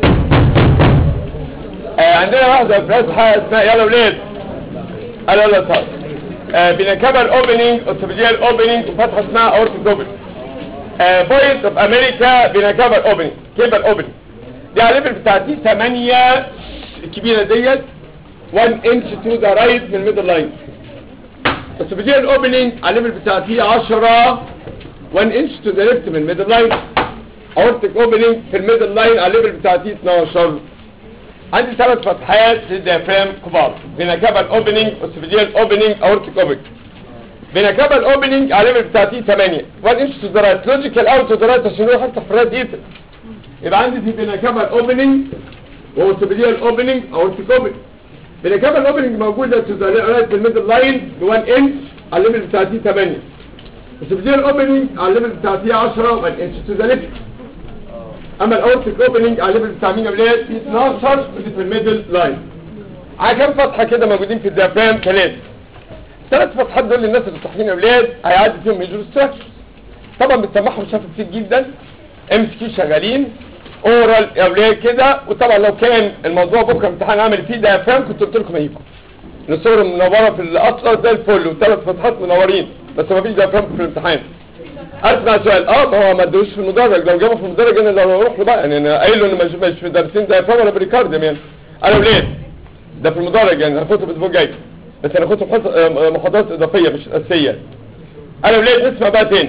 آه، عندنا واحدة فاتحة اسمها يلا ولاد يلا يلا صار بنكبر اوبننج اوتوبيديال اوبننج وفتحة اسمها اورتيك اوبننج بوينت اوف امريكا بنكبر اوبننج كبر اوبننج دي على الليفل بتاعتي 8 الكبيرة ديت 1 انش تو ذا رايت من الميدل لاين اوتوبيديال اوبننج على الليفل بتاعتي 10 1 انش تو ذا ليفت من الميدل لاين اورتيك اوبننج في الميدل لاين على الليفل بتاعتي 12 عندي ثلاث فتحات للديافرام كبار فيناكابال اوبننج اوسيفيديال اوبننج اورتيك اوبننج فيناكابال اوبننج على الليفل بتاعتي 8 1 انش تو ذا رايت لوجيكال اوت تو ذا رايت عشان اروح افتح في الرايت ايتر يبقى عندي في فيناكابال اوبننج واوسيفيديال اوبننج اورتيك اوبننج فيناكابال اوبننج موجوده تو ذا رايت في الميدل لاين ب 1 انش على الليفل بتاعتي 8 اوسيفيديال اوبننج على الليفل بتاعتي 10 1 انش تو ذا ليفت اما الاورتيك اوبننج على الليفل بتاع مين يا ولاد في 12 ودي في الميدل لاين على كام فتحه كده موجودين في الديافرام ثلاثه ثلاث فتحات دول للناس اللي صاحيين يا ولاد هيعدي فيهم ميجور ستراكشر طبعا بتسمعهم شافوا كتير جدا ام سي كيو شغالين اورال يا ولاد كده وطبعا لو كان الموضوع بكره امتحان عملي فيه ديافرام كنت قلت لكم هيجوا الصور منوره في الاطلس زي الفل وثلاث فتحات منورين بس ما فيش ديافرام في الامتحان اسمع سؤال اه ما هو ما ادوش في المدرج لو جابه في المدرج انا لو اروح له بقى يعني انا قايل له ان مش مش في دارسين ده فاهم ولا بريكارديوم يعني انا وليه ده في المدرج يعني هاخده الاسبوع الجاي بس انا هاخده في حص- آه، محاضرات اضافيه مش اساسيه انا وليه نسمع بقى تاني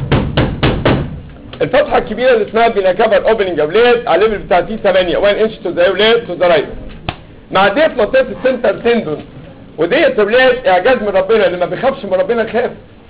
الفتحه الكبيره اللي اسمها بيناكابر اوبننج يا ولاد على الليفل بتاع تي 8 1 انش تو ذا ولاد تو ذا رايت معديه في منطقه السنتر تندون وديت يا ولاد اعجاز من ربنا اللي ما بيخافش من ربنا خاف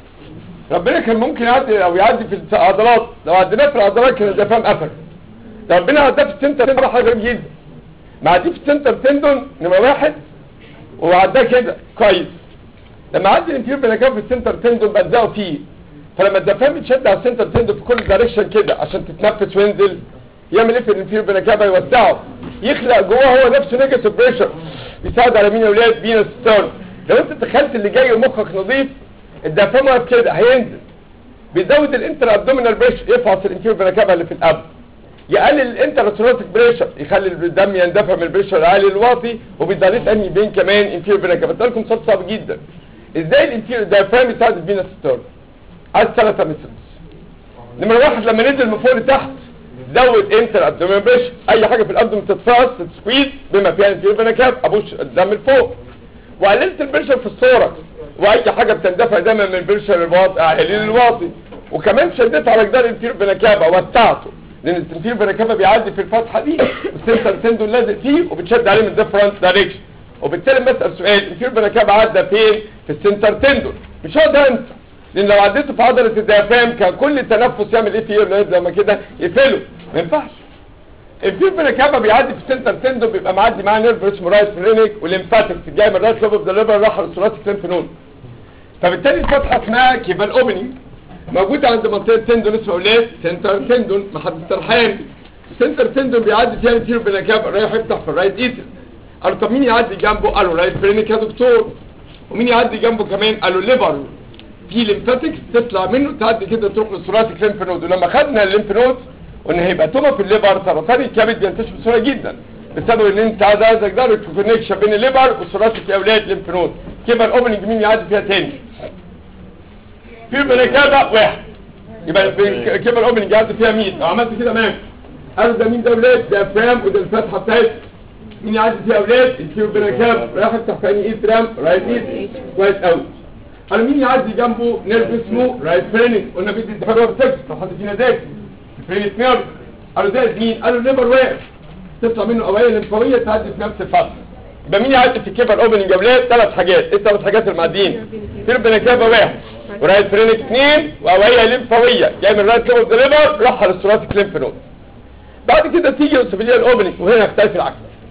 ربنا كان ممكن يعدي او يعدي في العضلات لو عديناه في العضلات كان الدفام قفل ده ربنا عداه في السنتر تندون حاجه غريب جدا معديه في السنتر تندون نمره واحد وعداه كده كويس لما عدي الانتير بنكاف في السنتر تندون بلزقه فيه فلما الدفام يتشد على السنتر تندون في كل دايركشن كده عشان تتنفس وينزل يعمل ايه في الانتير بنكاف يوسعه يخلق جواه هو نفسه نيجاتيف بريشر بيساعد على مين يا ولاد فينس ستون لو انت تخيلت اللي جاي مخك نظيف الدفام واقف كده هينزل بيزود الانتر ابدومينال بريشر يفعص الانتير بنكابا اللي في الاب يقلل الانتراتوراتيك بريشر يخلي الدم يندفع من البريشر العالي للواطي وبيداليت انهي بين كمان انتير بنكابا اسالكم سؤال صعب جدا ازاي الانتير الديافرام يساعد الفينس ستون عايز ثلاثة ميثودز نمرة واحد لما ننزل من فوق لتحت زود انتر ابدومينال بريشر اي حاجة في الابدومين تتفاص تسكويز بما فيها انتير بنكاب ابوش الدم لفوق وقللت البريشر في الثوركس واي حاجه بتندفع دايما من البريشر الواطي قليل الواطي وكمان شديت على جدار الانتير بنكابه وسعته لان الانتير بنكابه بيعدي في الفتحه دي والسنتر تندون لازق فيه وبتشد عليه من ديفرنت دايركشن وبالتالي بسال سؤال الانتير بنكابه عدى فين في السنتر تندون مش هو ده انت لان لو عديته في عضله الديافرام كان كل تنفس يعمل ايه فيه لما كده يقفله ما ينفعش الفير بنكابا بيعدي في السنتر تندون بيبقى معدي معاه نيرف اسمه رايت فرينيك وليمفاتكس جاي من الرايت لوب اوف ذا ليفر راح للثوراتيك ليمف نود فبالتالي الفتحه اسمها كيبال اوبننج موجوده عند منطقه تندون اسمه اولاد سنتر تندون محد السرحان سنتر تندون بيعدي فيها الفير بنكابا رايح يفتح في الرايت ايتر قالوا طب مين يعدي جنبه قالوا رايت فرينيك يا دكتور ومين يعدي جنبه كمان قالوا ليفر في ليمفاتكس تطلع منه تعدي كده تروح للثوراتيك ليمف نود ولما خدنا الليمف نود وان هيبقى توما في الليفر سرطان الكبد بينتشر بسهوله جدا بسبب ان انت عايز ده كونكشن بين الليفر والثوراتيك يا اولاد ليمف نود كيبل اوبننج مين يعدي فيها تاني في بنكابه واحد يبقى كيبل اوبننج يعدي فيها مين لو عملت كده ماشي قالوا ده مين ده اولاد ده فرام وده الفتحه بتاعت مين يعدي فيها اولاد الكيبل بنكاب رايح يفتح في انهي ايد رام رايت ايد كويس قوي قالوا مين يعدي جنبه نيرف اسمه رايت فريننج قلنا بيدي انتحار ورتكس لو حد فينا ذاكر فرينيك نيرف قالوا ده مين قالوا الليفر واقف تطلع منه اوعيه لمفاويه تعدي في نفس الفتره يبقى مين يعدي في كيبر اوبننج يا ولاد ثلاث حاجات ايه الثلاث حاجات المعديين فير بنكابه واحد ورايت فرينيك اثنين واوعيه لمفاويه جاي من رايت لوب اوف ذا ليفر راح للثوراتيك ليمف نود بعد كده تيجي السبيليال اوبننج وهنا يختلف العكس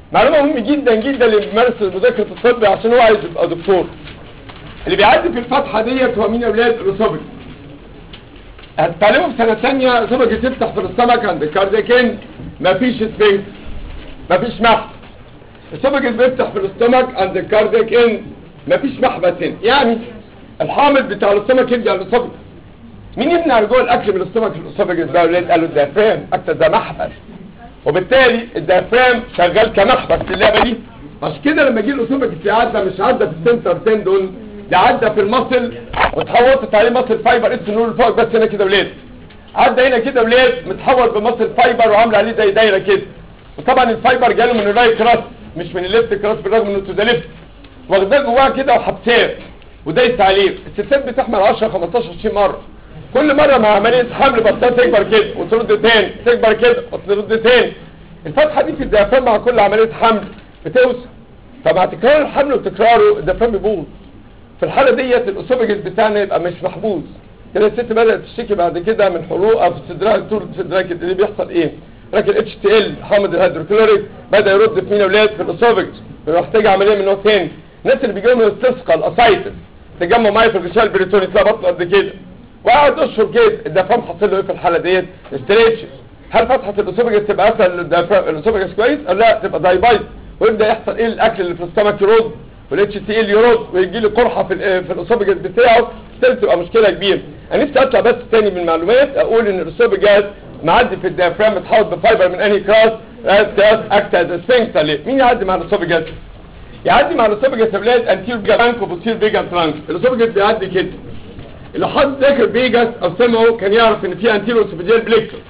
معلومه مهمه جدا جدا اللي بيمارس مذاكره الطب عشان هو عايز يبقى دكتور اللي بيعدي في الفتحه ديت هو مين يا اولاد الاسوفج هتتعلموا في سنه ثانيه اسوفج تفتح في السمك عند الكاردياكين مفيش سبيس مفيش محبس الاسوفج بيفتح في الاستمك عند الكاردياكين مفيش محبس هنا يعني الحامض بتاع الاستمك يرجع للاسوفج مين يمنع رجوع الاكل من الاستمك للاسوفج ده يا اولاد قالوا الدافرام اكتر ده محبس وبالتالي الديافرام شغال كمحبس في اللعبه دي عشان كده لما يجي الاسوفاجس يعدى مش عدى في السنتر تندون ده عدى في المصل وتحولت عليه مصل فايبر اسمه نور الفوق بس هنا كده ولاد عدى هنا كده ولاد متحول بمصل فايبر وعامل عليه زي دايره كده وطبعا الفايبر جاله من الرايت كراس مش من الليفت كراس بالرغم انه ده ليفت واخداه جواه كده وحبساه ودايس عليه الستات بتحمل 10 15 20 مره كل مرة مع عملية حمل بطنها تكبر كده وترد تاني تكبر كده وترد تاني الفتحة دي في الديافرام مع كل عملية حمل بتوسع فمع تكرار الحمل وتكراره الديافرام بيبوظ في الحالة ديت الاسوفجس بتاعنا يبقى مش محبوس كده الست بدأت تشتكي بعد كده من حروقة في صدرها طول صدرها كده اللي بيحصل ايه؟ لكن اتش تي ال حامض الهيدروكلوريك بدأ يرد في مين اولاد في الاسوفجس فمحتاج عملية من نوع تاني الناس اللي بيجيلهم الاستسقاء الاسايتس تجمع ميه في الغشاء البريتوني تلاقي بطنه قد كده وقعد اشهر كده الدفام حصل له ايه في الحاله ديت ستريتش هل فتحه الاسوفجس تبقى اسهل للدفام الاسوفجس كويس ولا لا تبقى دايبايت ويبدا يحصل ايه الاكل اللي في السمك يرد والاتش تي ال يرد ويجي له قرحه في ال- في الاسوفجس بتاعه تبتدي تبقى مشكله كبيره انا نفسي اطلع بس تاني من المعلومات اقول ان الاسوفجس معدي في الديافرام متحوط بفايبر من انهي كراس كراس اكت از سفنكتر ليه مين يعدي مع الاسوفجس يعدي مع الاسوفجس يا ولاد انتير بيجا ترانك وبوستير بيجا ترانك الاسوفجس بيعدي كده اللي حد ذاكر فيجاس او سمعه كان يعرف ان في انتيرو اسوفيجيال بليكتور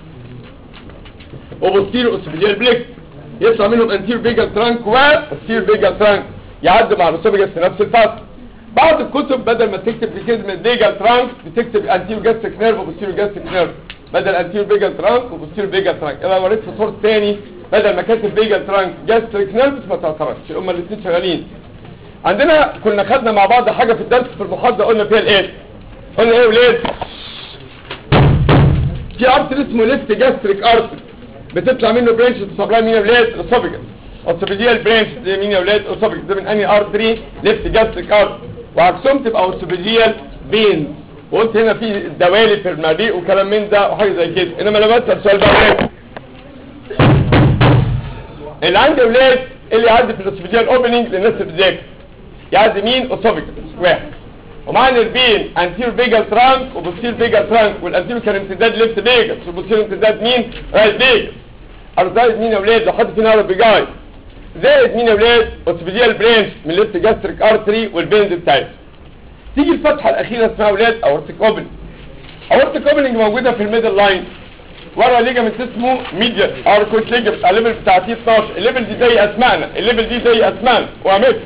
وبوستيرو اسوفيجيال بليكتور يطلع منهم انتير فيجال ترانك وبوستير فيجال ترانك يعدي مع الاسوفيجاس في نفس الفتره بعض الكتب بدل ما تكتب بكلمه فيجال ترانك بتكتب انتير جاستريك نيرف وبوستير جاستريك نيرف بدل انتير فيجال ترانك وبوستير فيجال ترانك انا وريت في صوره تاني بدل ما كاتب فيجال ترانك جاستريك نيرف ما تعترضش هما الاثنين شغالين عندنا كنا خدنا مع بعض حاجه في الدرس في المحاضره قلنا فيها الايه قلنا ايه يا ولاد في ارتر اسمه ليفت جاستريك ارتر بتطلع منه برانش تسبلاي مين يا ولاد الاسوفيجاس اسوفيجيال برانش دي مين يا ولاد اسوفيجاس ده من انهي ارتري ليفت جاستريك ارتر وعكسهم تبقى اسوفيجيال فينز وقلت هنا في دوالي في المريء وكلام من ده وحاجه زي كده انما لما اسال سؤال بقى ولاد اللي عندي ولاد اللي يعدي في الاسوفيجيال اوبننج للناس اللي بتذاكر يعدي مين اسوفيجاس واحد ومع نربين انتير فيجال ترانك وبوستير فيجال ترانك والانتير كان امتداد ليفت فيجاس والبوستير امتداد مين رايت فيجاس ارزايد مين يا ولاد لو حد فينا عرف بيجاي زائد مين يا ولاد اوسفيجيال برانش من ليفت جاستريك ارتري والبينز بتاعتها تيجي الفتحه الاخيره اسمها ولاد اورتيك اوبننج اورتيك اوبننج موجوده في الميدل لاين ورا ليجامنت اسمه ميديال اركوت ليجامنت الليفل بتاع تي 12 الليفل دي زي اسمائنا الليفل دي زي اسمائنا وعملت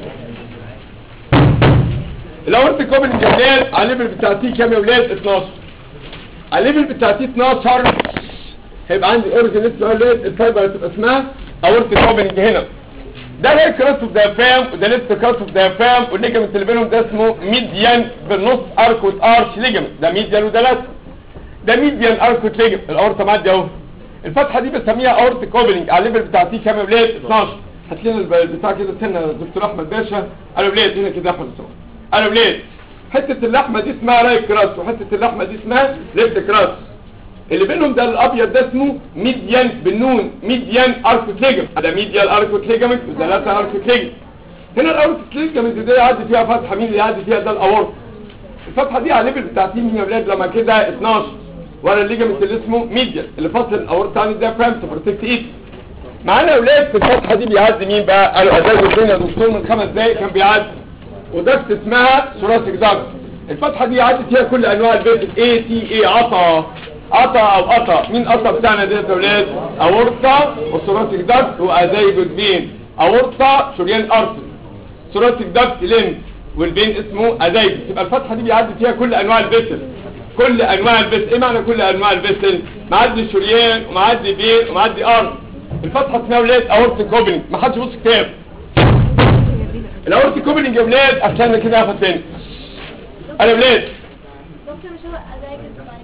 الاورتيك اوبننج يا ولاد على الليفل بتاع تي كام يا ولاد 12 على الليفل بتاع تي 12 هيبقى عندي اوريجن اسمه ولاد الفايبر هتبقى اسمها اورتيك اوبننج هنا ده رايت كراس اوف دايفرام وده ليفت كراس اوف دايفرام والليجامنت اللي بينهم ده اسمه ميديان بالنص اركوت ارش ليجامنت ده ميديان وده لاتر ده ميديان اركوت ليجامنت الاورطه معدي اهو الفتحه دي بسميها اورتيك اوبننج على الليفل بتاع تي كام يا ولاد 12 هات لنا الب- البتاع كده استنى يا دكتور احمد باشا قالوا ولاد هنا كده احمد الصور قالوا ولاد حته اللحمه دي اسمها رايت كراس وحته اللحمه دي اسمها ليفت كراس اللي بينهم ده الابيض ده اسمه ميديان بالنون ميديان اركوت ليجمنت ده ميديال اركوت ليجمنت وده لاتر اركوت ليجمنت هنا الاركوت ليجمنت دي يعدي فيها فتحه مين اللي يعدي فيها ده الاورط الفتحه دي على الليفل بتاع مين يا اولاد لما كده 12 ورا الليجمنت اللي اسمه ميديال اللي فاصل الاورط عن الديافرام تو بروتكت ايد معانا يا اولاد في الفتحه دي بيعدي مين بقى قالوا ازاي الدنيا يا دكتور من خمس دقايق كان بيعدي ودكت اسمها ثوراسيك دكت الفتحه دي عدت فيها كل انواع البيت اي تي اي عطا عطا او قطا مين قطا بتاعنا ديت يا اولاد اورطه وثوراسيك دكت وازايجوت فين اورطه شريان ارسل ثوراسيك دكت لين والبين اسمه ازايجوت يبقى الفتحه دي بيعدي فيها كل انواع البسل كل انواع البسل ايه معنى كل انواع البسل معدي شريان ومعدي بين ومعدي ارض الفتحه اسمها ولاد اورتيك اوبننج ما حدش يبص كتاب الاورتيك اوبننج يا ولاد عشان كده هاخد تاني انا ولاد دكتور مش هو ازايجس وبعد كده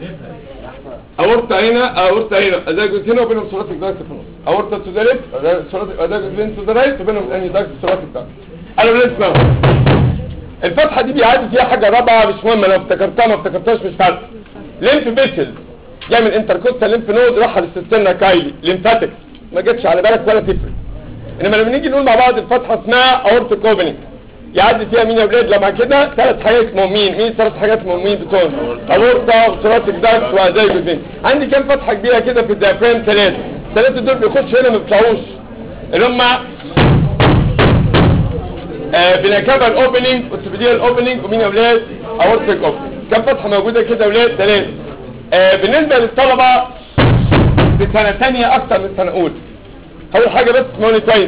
اورطه هنا اورطه هنا ازاجوس هنا وبينهم ثلاثي داكت في النص اورطه تو ذا ليفت ازاجوس فين تو ذا رايت وبينهم انهي داكت ثلاثي داكت انا بلاش اسمها الفتحه دي بيعدي فيها حاجه رابعه مش مهمه لو افتكرتها ما افتكرتهاش مش فارقه ليمف فيسل جاي من انتركوستال ليمف نود راح للسيسترنا كايلي ليمفاتيك ما جاتش على بالك ولا تفرق انما لما نيجي نقول مع بعض الفتحه اسمها اورتيك اوبننج يعدي فيها مين يا ولاد لما كده ثلاث حاجات اسمهم مين مين ثلاث حاجات اسمهم مين بتوعنا اورتا وثلاث داكت وازايجوزين عندي كام فتحه كبيره كده في الديافرام ثلاثه ثلاثه دول بيخشوا هنا ما بيطلعوش اللي هم بنكابل اوبننج وسبيديال اوبننج ومين يا ولاد اورتيك اوبننج كام فتحه موجوده كده يا ولاد ثلاثه آه بالنسبه للطلبه في سنه ثانيه اكتر من سنه اولى اول حاجه بس اسمعوني كويس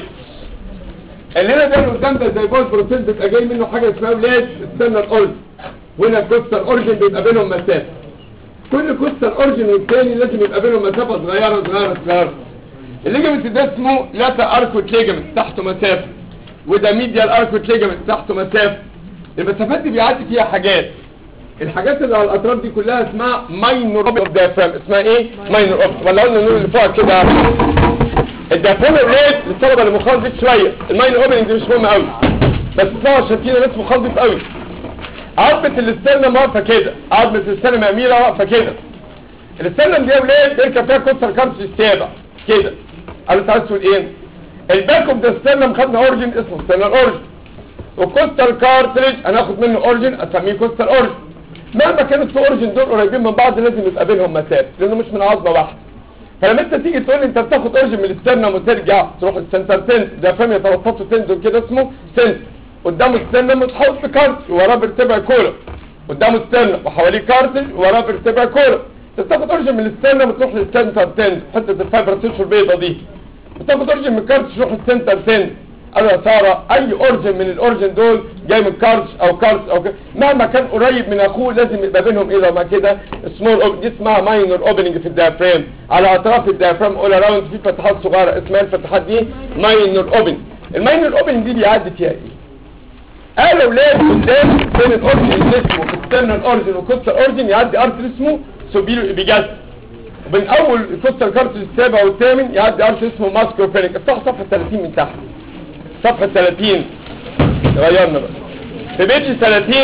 اللي هنا ده اللي قدام ده زي بول بروتين بيبقى جاي منه حاجه اسمها ولاد استنى الاورجن وهنا الكوستال اورجن بيبقى بينهم مسافه كل كوستال اورجن والتاني لازم يبقى بينهم مسافه صغيره صغيره صغيره الليجمنت ده اسمه لاتا اركوت ليجمنت تحته مسافه وده ميديال اركوت ليجمنت تحته مسافه المسافات دي بيعدي فيها حاجات الحاجات اللي على الاطراف دي كلها اسمها ماينور اوف ديافرام اسمها ايه ماينور اوف ولا قلنا النور اللي فوق كده الديافرام ريت للطلبه اللي مخالفه شويه الماينور اوبننج دي مش مهمه قوي بس اسمها عشان فينا ناس مخالفه قوي عظمه الاسترنم واقفه كده عظمه الاسترنم اميره واقفه كده الاسترنم دي يا ولاد بيركب فيها كوستر كارتش السابع كده انا انت عايز تقول ايه الباك اوف ذا استرنم خدنا اورجن اسمه استرنال اورجن وكوستر كارتريج هناخد منه اورجن اسميه كوستر اورجن مهما كانوا التو اورجن دول قريبين من بعض لازم يبقى بينهم مسافه لانه مش من عظمه واحده فلما انت تيجي تقول لي انت بتاخد اورجن من الاسترنم وترجع تروح السنتر تنس ده فاهم يتوسطوا تندون كده اسمه سنس قدامه استرنم وتحط في كارت وراه برتبع كولا قدامه استرنم وحواليه كارتج وراه برتبع كولا انت بتاخد اورجن من الاسترنم وتروح للسنتر تنس حته الفايبر تيشو البيضه دي وتاخد اورجن من الكارت تروح للسنتر تنس قالوا يا ساره اي اورجن من الاورجن دول جاي من كارتش او كارتش او كده مهما كان قريب من اخوه لازم يبقى بينهم ايه لما كده سمول دي اسمها ماينور اوبننج في الديافرام على اطراف الديافرام اول اراوند في فتحات صغيره اسمها الفتحات دي ماينور اوبننج الماينور اوبننج دي بيعدي فيها ايه قالوا ولاد قدام بين الاورجن اللي اسمه اكسترنال اورجن وكوستال اورجن يعدي ارتر اسمه سوبيرو ابيجاس وبين اول كوستال كارتش السابع والثامن يعدي ارتر اسمه ماسكروفينيك افتحوا صفحه 30 من تحت صفحة 30 غيرنا بقى في بيجي 30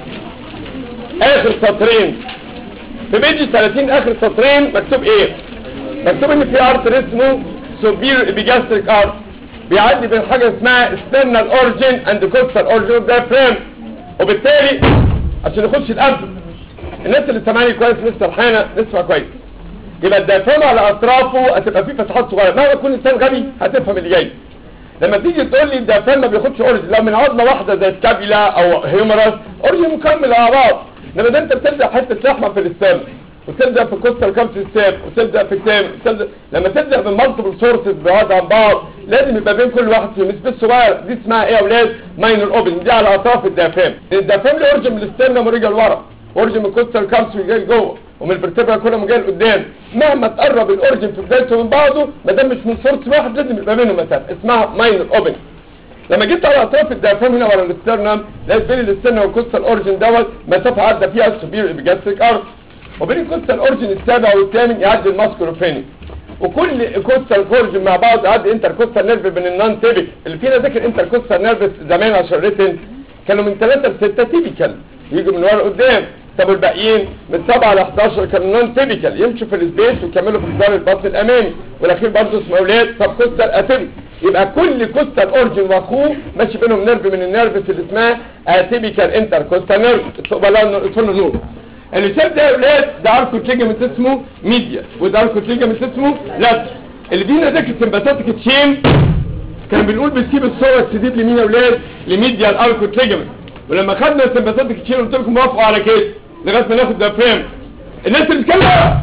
اخر سطرين في بيجي 30 اخر سطرين مكتوب ايه مكتوب ان في ارتر اسمه سوبير ابيجاستريك ارت بيعدي بين حاجة اسمها external origin and coastal origin of diaphragm وبالتالي عشان نخش القلب الناس اللي سامعاني كويس لسه الحانة نسمع كويس يبقى الديافرام على اطرافه هتبقى فيه فتحات صغيره مهما يكون انسان غبي هتفهم اللي جاي لما تيجي تقول لي الديافرام ما بياخدش اوريجن لو من عظمه واحده زي الكابيلا او هيومرس اوريجن مكمل على بعض انما ده انت بتبدا حته لحمه في الاسترن وتبدا في كوستال كابس ستاب وتبدا في التام وتبدا لما تبدا من مالتيبل سورسز بعاد عن بعض لازم يبقى بين كل واحد فيهم نسبه صغيره دي اسمها ايه يا اولاد ماينور اوبن دي على اطراف الديافرام الديافرام له اوريجن من الاسترنم ورجع لورا اوريجن من الكوستال كابس جاي جوه ومن الفرتبرا كلهم جاي لقدام مهما تقرب الاوريجن في بدايته من بعضه ما دام مش من سورس واحد لازم يبقى بينهم مسافه اسمها ماينور اوبن لما جيت على اطراف الديافرام هنا ورا الاسترنم لقيت بين الاسترنم والكوستال اوريجن دوت مسافه عدى فيها السوبير ابيجاستريك ارت وبين الكوستال اوريجن السابع والثامن يعدي الماسكروفيني وكل كوستال اوريجن مع بعض يعدي انتر كوستال نيرف من النون تيبك اللي فينا ذاكر انتر كوستال نيرف زمان عشان ريتن كانوا من 3 ل 6 تيبيكال يجوا من ورا قدام طب والباقيين من 7 ل 11 كانوا نون تيبيكال يمشوا في السبيس ويكملوا في جدار البطن الامامي والاخير برضه اسمه اولاد سب كوستال اتيبيك يبقى كل كوستال اورجن واخوه ماشي بينهم نيرف من النيرفس اللي اسمها اتيبيكال انتر كوستال نيرف اتفضلوا نور اللي شاف ده يا اولاد ده اركو ليجامنت اسمه ميديا وده اركو ليجامنت اسمه لاتر اللي دينا ذاكر سمباثيك تشين كان بنقول بنسيب الثوركس دي لمين يا اولاد لميديا الاركو ليجامنت ولما خدنا السمباثيك تشين قلت لكم وافقوا على كده لغايه ما ناخد ده فريم الناس اللي بتتكلم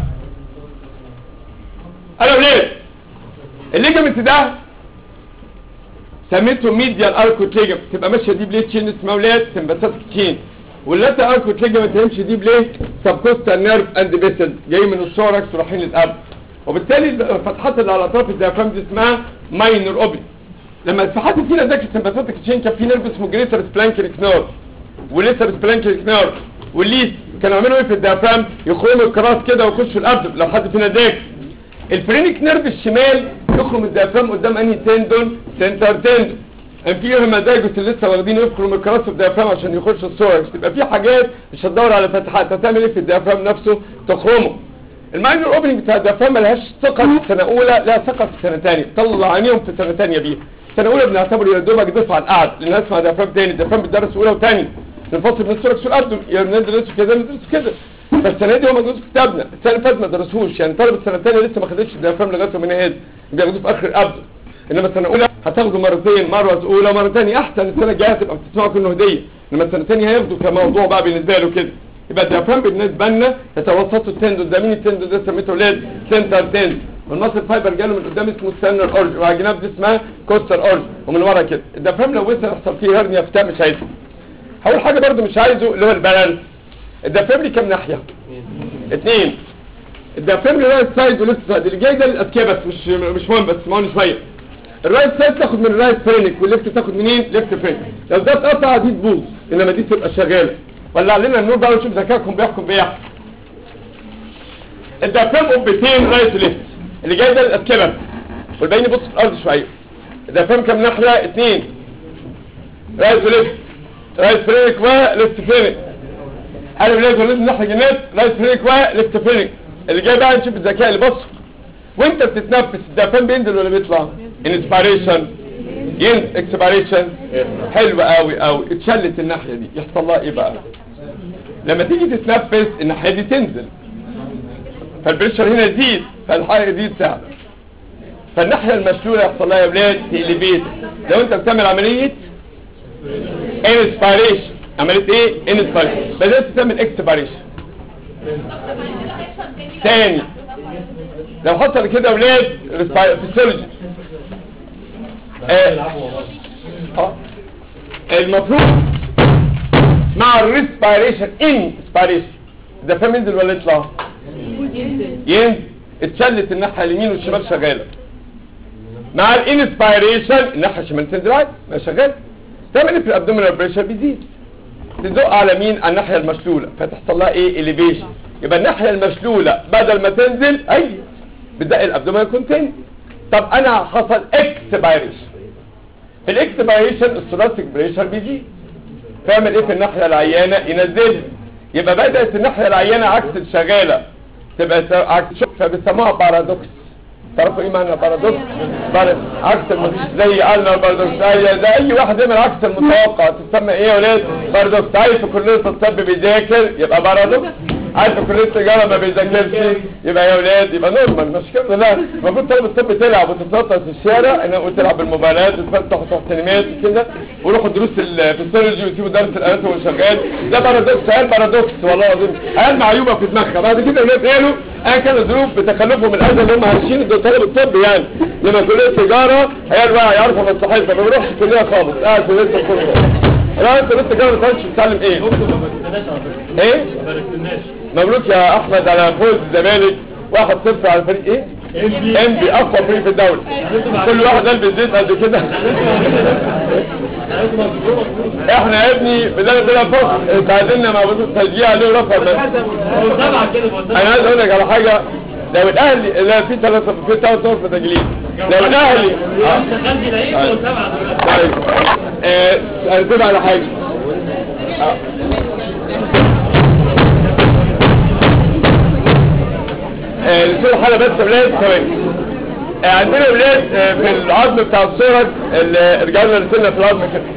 انا اولاد الليجامنت ده سميته ميديال اركوت ليجامنت تبقى ماشيه دي بليه تشين اسمها اولاد سمباثيك تشين واللاتا اركوت ليجامنت هيمشي دي بليه سبكوستال نيرف اند فيسل جاي من الثوركس ورايحين للقلب وبالتالي الفتحات اللي على اطراف الديافرام دي اسمها ماينر اوبن لما في حد فينا ذاكر سمباثيك تشين كان في نيرف اسمه جريتر سبلانكينج نيرف وليتر سبلانكينج نيرف والليست كانوا يعملوا ايه في الديافرام يخرموا الكراس كده ويخشوا الابدن لو حد فينا داك الفرينك نيرف الشمال يخرم الديافرام قدام انهي تندون سنتر تندون انفيريور هيماتايجوس اللي لسه واخدين يخرم الكراس في الديافرام عشان يخش السوركس تبقى في حاجات مش هتدور على فتحات هتعمل ايه في الديافرام نفسه تخرمه الماينر اوبننج بتاع الديافرام ملهاش ثقه في سنه اولى لا ثقه في سنه ثانيه طلع عينيهم في سنه ثانيه بيها سنه اولى بنعتبره يا دوبك دفعه القعد لان اسمع ديافرام تاني الديافرام بيدرس اولى وثانيه ننفصل بين السوركس والابدن يا ندرسه كده ندرسه كده فالسنه دي هم درسوا كتابنا السنه اللي فاتت ما درسوش يعني طالب السنه الثانيه لسه ما خدتش الديافرام لغايه من هنا بياخدوه في اخر الابدن انما السنه الاولى هتاخدوا مرتين مره اولى ومره ثانيه احسن السنه الجايه هتبقى بتسمعوا كله هديه انما السنه الثانيه هياخدوا كموضوع بقى بالنسبه له كده يبقى الديافرام بالنسبه لنا يتوسطوا التندون ده مين التندون ده سميته ولاد سنتر تندون والمصل فايبر جاله من قدام اسمه ستانر اورج وعلى الجناب دي اسمها كوستر اورج ومن ورا كده الديافرام لو وصل يحصل فيه هرنيا فتاء مش عايزه اول حاجه برده مش عايزه اللي هو البالانس الديافرام ليه كام ناحيه اثنين الديافرام ليه رايت سايد وليفت سايد اللي جاي ده للاذكياء بس مش مش مهم بس اسمعوني شويه الرايت سايد تاخد من الرايت فرينك والليفت تاخد منين ليفت فرينك لو ده اتقطع دي تبوظ انما دي تبقى شغاله ولع لنا النور بقى ونشوف ذكائكم بيحكم بايه احسن الديافرام قبتين رايت وليفت اللي جاي ده للاذكياء بس والباقيين يبص في الارض شويه الديافرام كام ناحيه اثنين رايت وليفت رايت فرينك وليفت فرينك انا بلاقي ولاد الناحيه جنات رايت فرينك وليفت فرينك اللي جاي بقى نشوف الذكاء اللي بص وانت بتتنفس الدفان بينزل ولا بيطلع انسبيريشن ينز اكسبيريشن حلو قوي قوي اتشلت الناحيه دي يحصل لها ايه بقى لما تيجي تتنفس الناحيه دي تنزل فالبريشر هنا يزيد فالحركه دي تساعد فالناحيه المشلوله يحصل لها يا ولاد تقلبيت لو انت بتعمل عمليه انسبيريشن عمليه ايه انسبيريشن بدات تعمل اكسبيريشن تاني لو حصل كده يا ولاد فيسيولوجي اه المفروض مع الريسبيريشن انسبيريشن ده فاهم ينزل ولا يطلع ينزل اتشلت الناحيه اليمين والشمال شغاله مع الانسبيريشن الناحيه الشمال تنزل عادي ما شغاله تعمل ايه في الابدومينال بريشر بيزيد تزق على مين على الناحيه المشلوله فتحصل لها ايه اليفيشن يبقى الناحيه المشلوله بدل ما تنزل اي بتزق الابدومينال كونتين طب انا حصل اكسبيريشن في الاكسبيريشن الثوراسيك بريشر بيزيد تعمل ايه في الناحيه العيانه ينزلها يبقى بدات الناحيه العيانه عكس الشغاله تبقى عكس فبيسموها بارادوكس تعرفوا ايه معنى بارادوكس بار... عكس المفيش زي قالنا بارادوكس اي ده اي واحد يعمل عكس المتوقع تسمى ايه يا ولاد بارادوكس عايز في كليه الطب بيذاكر يبقى بارادوكس عايز في كليه التجاره ما بيذاكرش يبقى يا ولاد يبقى نورمال مش كده لا المفروض طالب الطب تلعب وتتنطط في الشارع انا وتلعب بالموبايلات وتفتح وتروح سينمات كده ويروحوا دروس الفسيولوجي ويسيبوا درس الالات وهو شغال ده بارادوكس عيال بارادوكس والله العظيم عيال معيوبه في دماغها بعد كده الناس قالوا انا كان ظروف بتخلفهم الاذى اللي هم عايشين دول طالب الطب يعني لما كليه التجاره عيال بقى يعرفوا مصلحتها ما بيروحش كليه خالص قاعد في كليه الطب لا انت كليه التجاره ما كنتش بتتعلم ايه؟ ايه؟ مبروك يا احمد على فوز الزمالك واحد صفر على فريق ايه؟ ام بي اقوى فريق في الدوري كل واحد قلب الزيت قد كده احنا يا ابني بدانا بلا فخر تعادلنا مع بطولة تشجيع عليه رقم بس انا عايز اقول لك على حاجه لو الاهلي لا في ثلاثة في ثلاث نقط في تجليد لو الاهلي طيب اه هنسيب على حاجه اه. نشوف الحالة بس ولاد ثواني عندنا ولاد في العظم بتاع الصورة اللي رجعنا رسلنا في العظم كده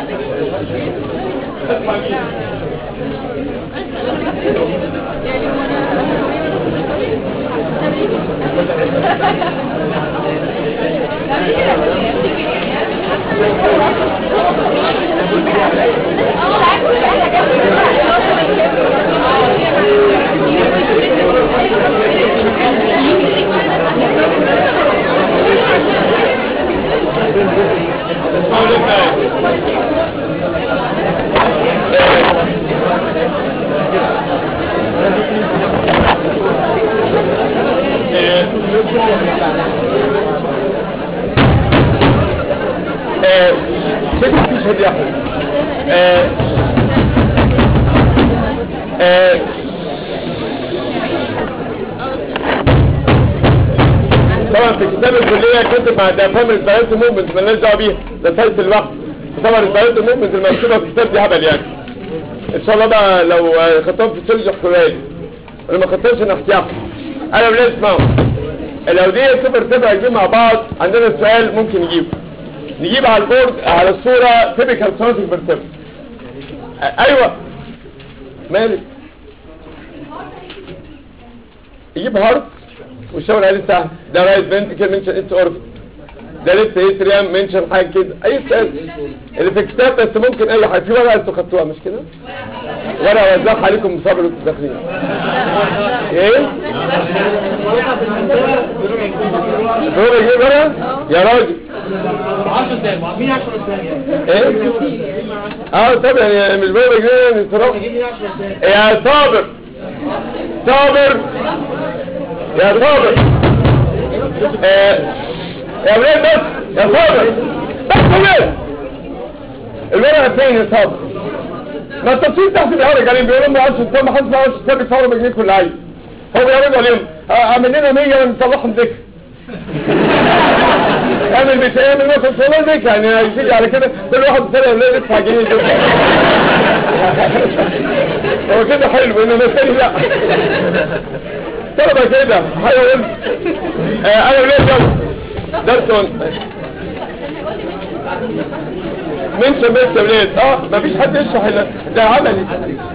شكل مفيش هدي احمد طبعا في كتاب الكليه كاتب مع دافام البيانات موفمنت مالناش دعوه بيها ده سايت الوقت طبعا البيانات موفمنت المكتوبه في الكتاب دي هبل يعني ان شاء الله بقى لو خدتهم في السيرج احكوا لي انا ما خدتهمش انا احكيها انا ولاد اسمعوا لو دي سوبر تبقى جايين مع بعض عندنا سؤال ممكن نجيبه نجيب على البورد على الصوره تيبيكال سوناتيك برتب ايوه مالك يجيب هارت والشاور عليه سهل ده رايت فنتكل منشن اتس اورف ده ليفت اتريام منشن حاجه كده اي سؤال اللي في الكتاب بس ممكن اي حاجه في ورقه انتوا خدتوها مش كده ورقه وزعها عليكم بصبر وانتوا داخلين ايه هو يجيب ورقه يا راجل 10 دقايق مين 10 دقايق ايه اه طب يعني مش بابا جنيه يعني صراحه جيب لي 10 دقايق يا صابر صابر يا صابر آه، يا ولاد بس يا صابر بس ولاد الورقه فين يا صابر ما التصوير تحت بيعرج عليهم بيقولوا لهم ما عادش الصبح ما حدش ما عادش الصبح يصوروا بجنيه كل عيل هو بيعرضوا عليهم آه، اعمل لنا 100 ونطلعهم ذكر اعمل بيت اعمل مثلا والله ذكر يعني هيجي على كده كل واحد سنه يقول يدفع جنيه ذكر هو كده حلو انما الثاني لا طلبة كده حيوان آه انا ولاد يلا درسون منشن بس يا ولاد اه مفيش حد يشرح الا ده عملي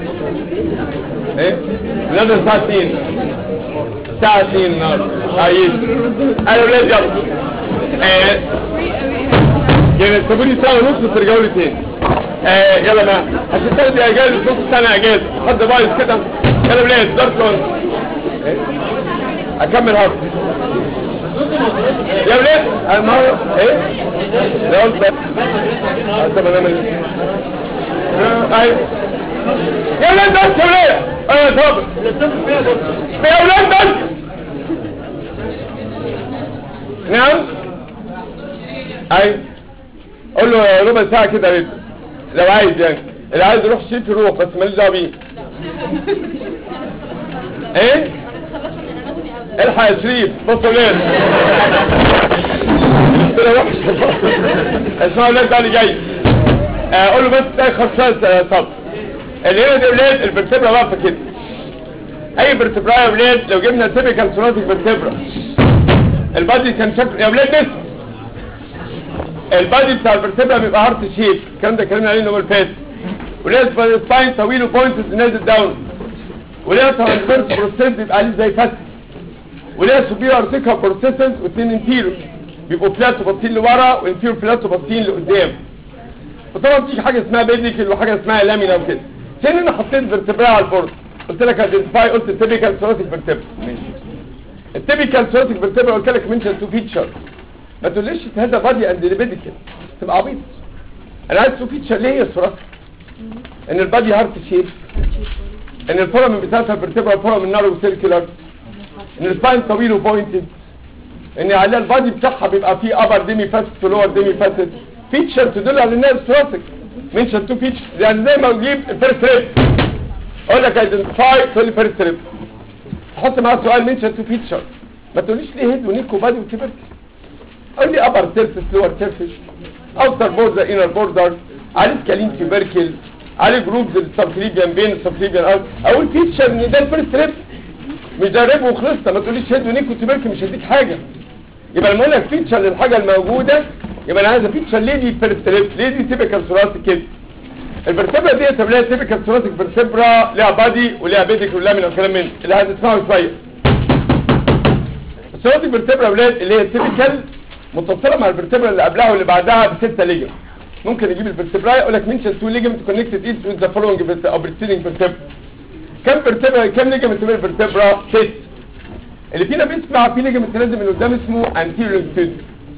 ايه ولاد الساعة 2 الساعة 2 النهارده عايز انا ولاد يلا آه يعني سيبوني ساعة ونص ترجعوا لي تاني آه يلا ما عشان تاخدي اجازة نص سنة اجازة حد بايظ كده يلا ولاد درسون إيه؟ اكمل هارد يا ولاد ما هو ايه لا قلت بس طب انا اعمل ايوه يا ولاد بس يا ولاد ايوه طب يا ولاد بس نعم ايوه قول له ربع ساعه كده يا ريت لو عايز يعني اللي عايز يروح شيت يروح بس ماليش دعوه بيه ايه الحق يا شريف بص يا ولاد كده وحش اسمعوا ولاد ده اللي جاي آه، قول له بس ده خمسة صبر اللي هنا دي ولاد الفرتبرا واقفه كده اي فرتبرا يا ولاد لو جبنا تيبيكال سوناتيك فرتبرا البادي كان شكل يا ولاد بس البادي بتاع الفرتبرا بيبقى هارت شيب الكلام ده اتكلمنا عليه النوم الفات ولاد سباين طويل وبوينتس نازل داون ولاد ترانسفيرس بروسيس بيبقى عليه زي فتح وليها سوبير ارتيكا بروسيسنس واثنين انتيرو بيبقوا فلات وباصين لورا وانتيرو فلات وباصين لقدام وطبعا في حاجه اسمها بيديكل وحاجه اسمها لامينا وكده فين انا حطيت فيرتبرا على البورد قلت لك ايدنتيفاي قلت تيبيكال سوراتيك فيرتبرا ماشي التيبيكال سوراتيك فيرتبرا قلت لك منشن تو فيتشر ما تقوليش هذا بادي اند بيديكل تبقى عبيط انا عايز تو فيتشر ليه هي السوراتيك ان البادي هارت شيب ان الفورم بتاعتها فيرتبرا فورم النارو سيركلر ان السباين طويل وبوينتد ان على البادي بتاعها بيبقى فيه ابر ديمي فاسد ولور ديمي فاسد فيتشر تدل على انها ستراتيك منشن تو فيتشر يعني زي ما اجيب الفيرست ريب اقول لك ايدنتيفاي تقول لي فيرست ريب احط معاه سؤال منشن تو فيتشر ما تقوليش ليه هيد ونيك وبادي وتبرك قول لي ابر سيرفيس لور سيرفيس اوتر بوردر انر بوردر عليه سكالين تيوبركل عليه جروبز السبكليبيان بين السبكليبيان ارض اقول فيتشر ان ده الفيرست ريب مش ده ريب وخلصت ما تقوليش هيد ونيك وتبرك مش هديك حاجه يبقى لما اقول لك فيتشر للحاجه الموجوده يبقى انا عايز فيتشر ليه دي فيرست ريب ليه دي تيبيكال ثوراسيك كده الفرتبرا دي طب ليها تيبيكال ثوراسيك فيرتبرا ليها بادي وليها بيديك ولامينا وكلام من اللي هتسمعه شويه الثوراسيك فيرتبرا ولاد اللي هي تيبيكال متصله مع الفرتبرا اللي قبلها واللي بعدها بسته ليجمنت ممكن يجيب الفرتبرا يقول لك منشن تو ليجمنت كونكتد ايتش وذ ذا فولوينج او بريسيدنج فيرتبرا كم فيرتبرا كم ليجمنت من الفرتبرا ست اللي فينا بيسمع في ليجمنت لازم من قدام اسمه انتيريور لونجيتود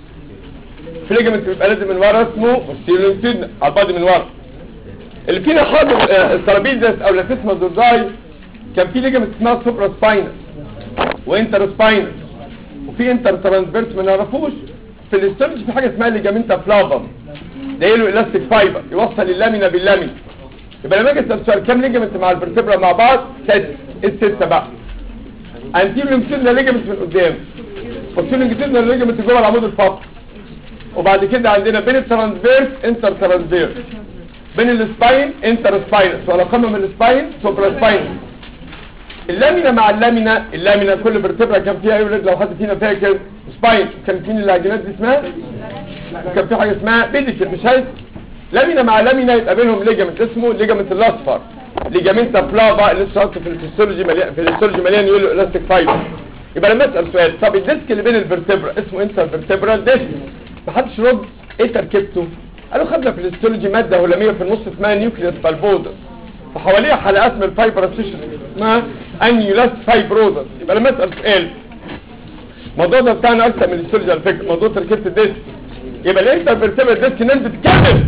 في ليجمنت بيبقى لازم من ورا اسمه posterior لونجيتود على البادي من ورا اللي فينا حاضر آه، الترابيزس او لاتيسما دورزاي كان في ليجمنت اسمها سوبرا سباينس وانتر سباينس وفي انتر ترانسفيرس ما نعرفوش في الاستورج في حاجه اسمها ليجامنتا فلافم ده له الاستيك فايبر يوصل اللامينا باللامين يبقى لما اجي اسال سؤال كام ليجمنت مع الفرتبرا مع بعض ست الستة بقى انتيريور لونجيتود ده ليجمنت من قدام بوستيريور لونجيتيودنال ليجمنت جوه العمود الفقري وبعد كده عندنا بين الترانسفيرس انتر ترانسفيرس بين السباين انتر سباينس ولا قمه من السباين سوبرا سباينس اللامينا مع اللامينا اللامينا كل برتبرا كان فيها ايه ولاد لو حد فينا فاكر سباين كان فين العجينات دي اسمها وكان في حاجه اسمها بيديكل مش عايز لامينا مع لامينا يبقى بينهم ليجامنت اسمه ليجامنت الاصفر ليجامنتا فلافا اللي لسه في الفسيولوجي مليان في الفسيولوجي مليان يقول له الاستيك فايبر يبقى لما اسال سؤال طب الديسك اللي بين الفرتبرا اسمه انتر فيرتبرال ديسك محدش رد ايه تركيبته قالوا خدنا في الهيستولوجي ماده هلاميه في النص اسمها نيوكليوس بالبوزس وحواليها حلقات من الفايبر تيشو اسمها انيولاس فايبروزس يبقى لما اسال سؤال الموضوع ده بتاعنا اكتر من الهيستولوجي على فكره موضوع تركيبه الديسك يبقى الانتر فيرتبرال ديسك ناس بتتكلم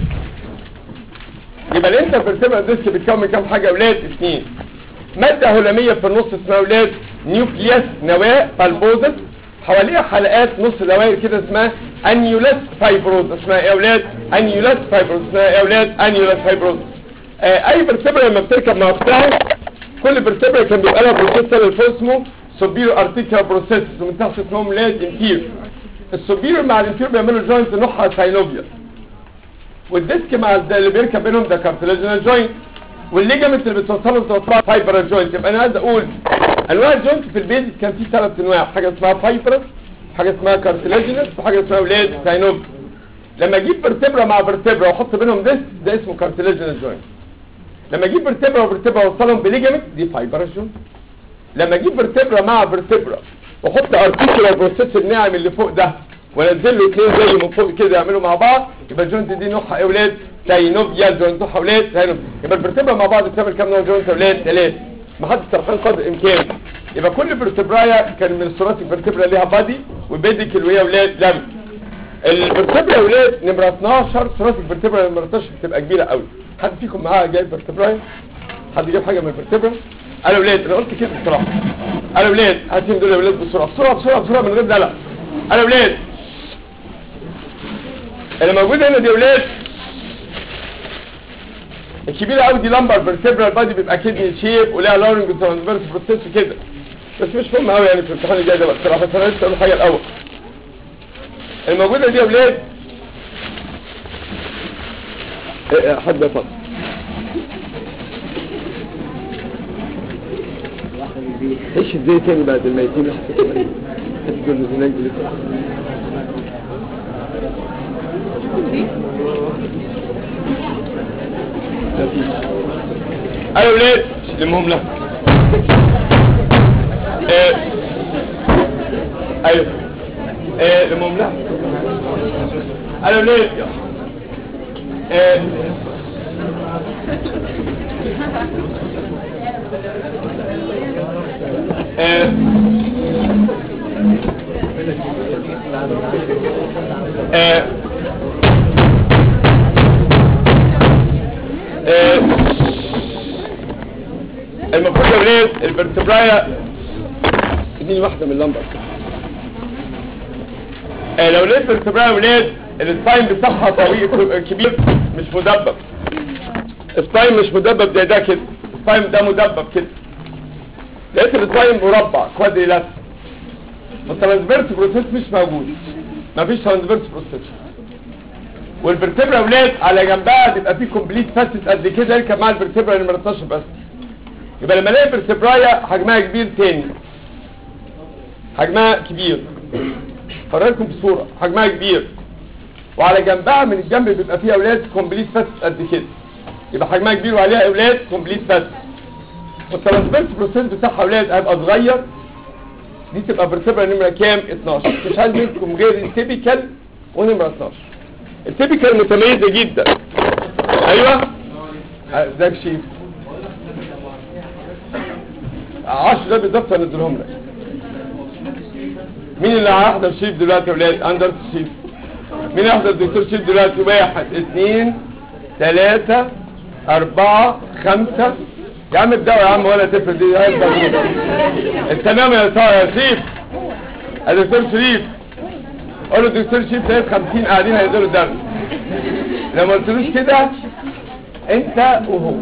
يبقى الانتر فيرتبرال ديسك بيتكون من كام حاجه يا اولاد اثنين ماده هلاميه في النص اسمها اولاد نيوكليوس نواه بالبوزس حواليها حلقات نص دوائر كده اسمها انيولاس فايبروز اسمها ايه يا اولاد انيولاس فايبروز اسمها ايه يا اولاد انيولاس فايبروز آه اي برتبرا لما بتركب مع اختها كل برتبرا كان بيبقى لها بروسيس اللي اسمه سوبيرو ارتيكا بروسيس ومن تحت اسمهم ولاد انتير السوبيرو مع الانتير بيعملوا جوينت نوعها ساينوفيا والديسك مع الد- اللي بيركب بينهم ده كارتلاجينال جوينت والليجامنت اللي بتوصله بتوصلها فايبر جوينت يبقى انا عايز اقول انواع الجوينت في البيز كان في ثلاث انواع حاجه اسمها فايبرس حاجه اسمها كارتلاجينس وحاجه اسمها ولاد ساينوف لما اجيب فيرتبرا مع فيرتبرا واحط بينهم ديسك ده اسمه كارتلاجينال جوينت لما اجيب فيرتبرا وفيرتبرا واوصلهم بليجامنت دي فايبرس جوينت لما اجيب فيرتبرا مع فيرتبرا واحط ارتيكولار بروسيس الناعم اللي فوق ده وانزل له اثنين زي من فوق كده يعملوا مع بعض يبقى الجوينت دي نوعها ايه ولاد ساينوفيا الجوينت نوعها ولاد ساينوف يبقى الفيرتبرا مع بعض بتعمل كام نوع جوينت يا ولاد ثلاثه ما حدش سرحان قدر الامكان يبقى كل فيرتبرايا كان من الثوراسيك فيرتبرا ليها بادي وبيديكل وهي ولاد دم الفيرتبرا يا ولاد نمره 12 ثوراسيك فيرتبرا نمره 13 بتبقى كبيره قوي حد فيكم معاه جايب فيرتبرايا حد جايب حاجه من الفيرتبرا قالوا ولاد انا قلت كده بصراحه قالوا ولاد هاتين دول يا ولاد بسرعه بسرعه بسرعه بسرعه من غير دلع قالوا ولاد اللي موجود هنا دي يا ولاد الكبيرة قوي دي لمبر فيرتبرال بادي بيبقى كدني شيب ولها لارنج ترانسفيرس بروسيس كده بس مش مهم قوي يعني في الامتحان الجاي ده بقى بصراحه بس انا لسه اقول حاجه الاول الموجوده دي يا ولاد إيه إيه، حد يفضل ايش ازاي تاني بعد الميتين هتقول له هناك دي ايوه يا ولاد لمهم لك ايه ايوه ايه لمهم لك ايوه يا ولاد ايه ايه ايه ايه المفروض يا ولاد الفرتبرايا اديني واحده من اللمبر آه لو لقيت الفرتبرايا يا ولاد السباين بتاعها طويل كبير مش مدبب السباين مش مدبب زي ده كده السباين ده مدبب كده لقيت السباين مربع كوادريلات والترانسفيرس بروسيس مش موجود مفيش ترانسفيرس بروسيس والفرتبرا يا ولاد على جنبها تبقى فيه كومبليت فاسس قد كده يركب مع الفرتبرا نمره 12 بس يبقى لما الاقي فيرتبرايا حجمها كبير تاني حجمها كبير فرجلكم بصورة حجمها كبير وعلى جنبها من الجنب بيبقى فيها اولاد كومبليت فاسس قد كده يبقى حجمها كبير وعليها اولاد كومبليت فاسس والترانسفيرس بروسيس بتاعها اولاد هيبقى صغير دي تبقى فيرتبرا نمره كام 12 مش عايز منكم غير التيبيكال ونمره 12 التيبيكال متميزه جدا ايوه ازيك شيف 10 ده بالظبط هنزلهم لك مين اللي هيحضر شيف دلوقتي يا ولاد اندر شيف مين هيحضر دكتور شيف دلوقتي واحد اثنين ثلاثة أربعة خمسة يا عم ابدأوا يا عم ولا تفرد دي هاي التجربة. التمام يا صا- يا شيف الدكتور شريف قول له الدكتور شريف لقيت 50 قاعدين هيقدروا الدرس لو ما قلتلوش كده انت وهو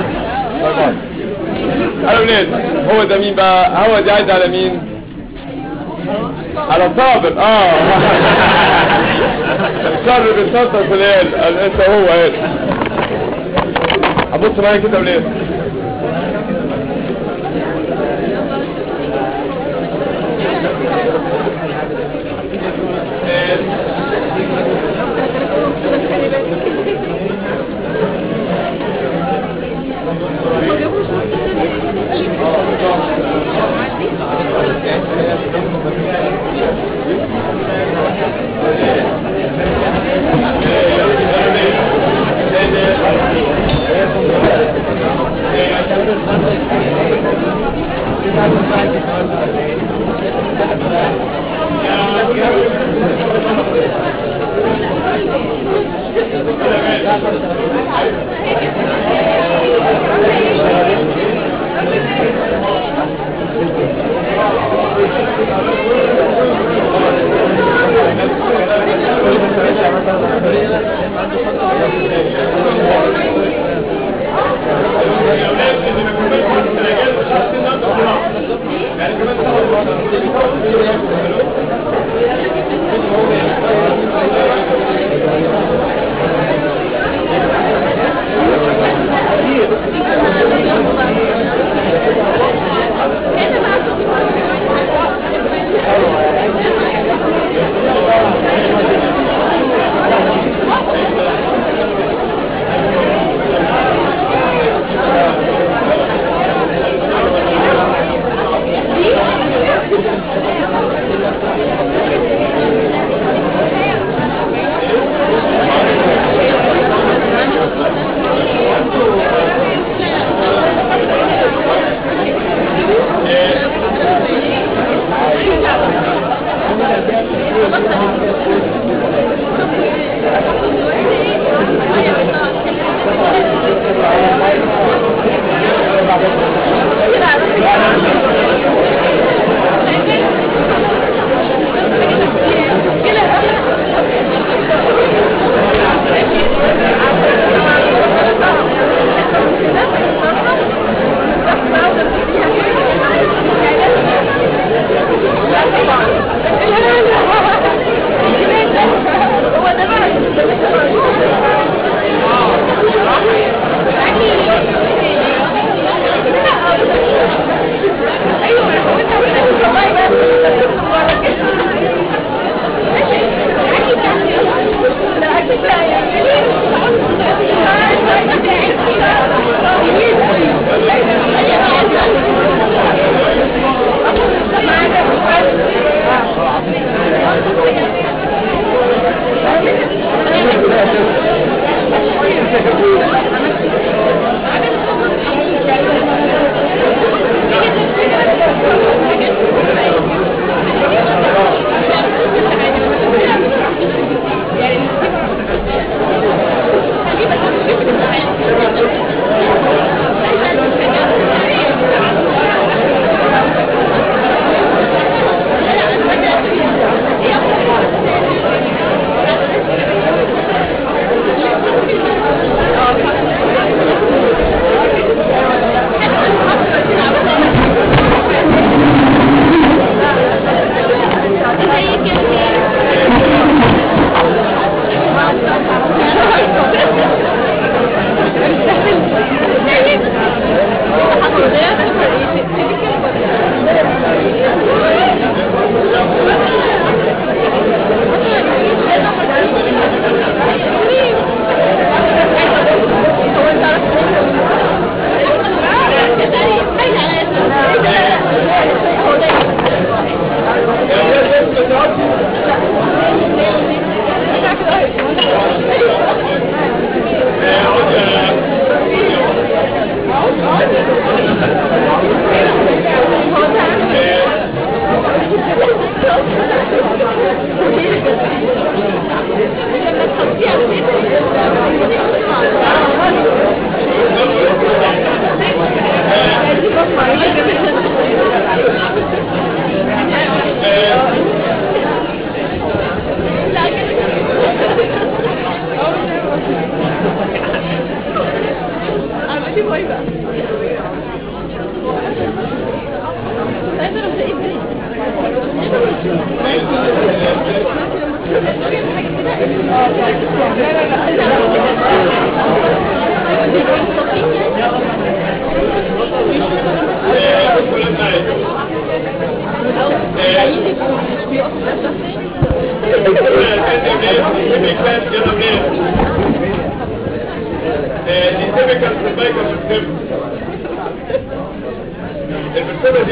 طبعا قالوا ليه هو ده مين بقى هو دي عايد على مين على صابر اه الشر بيتنطط في الليل قال انت هو ايه هبص معايا كده وليه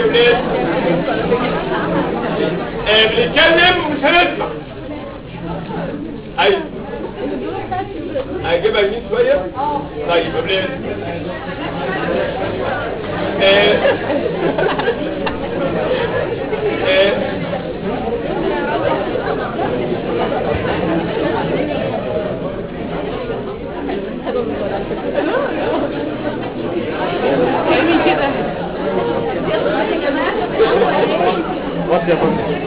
يا ولاد آه، بنتكلم ومش هنسمع ايوه هجيبها يمين شويه طيب يا ولاد آه، آه، وطي يا فندم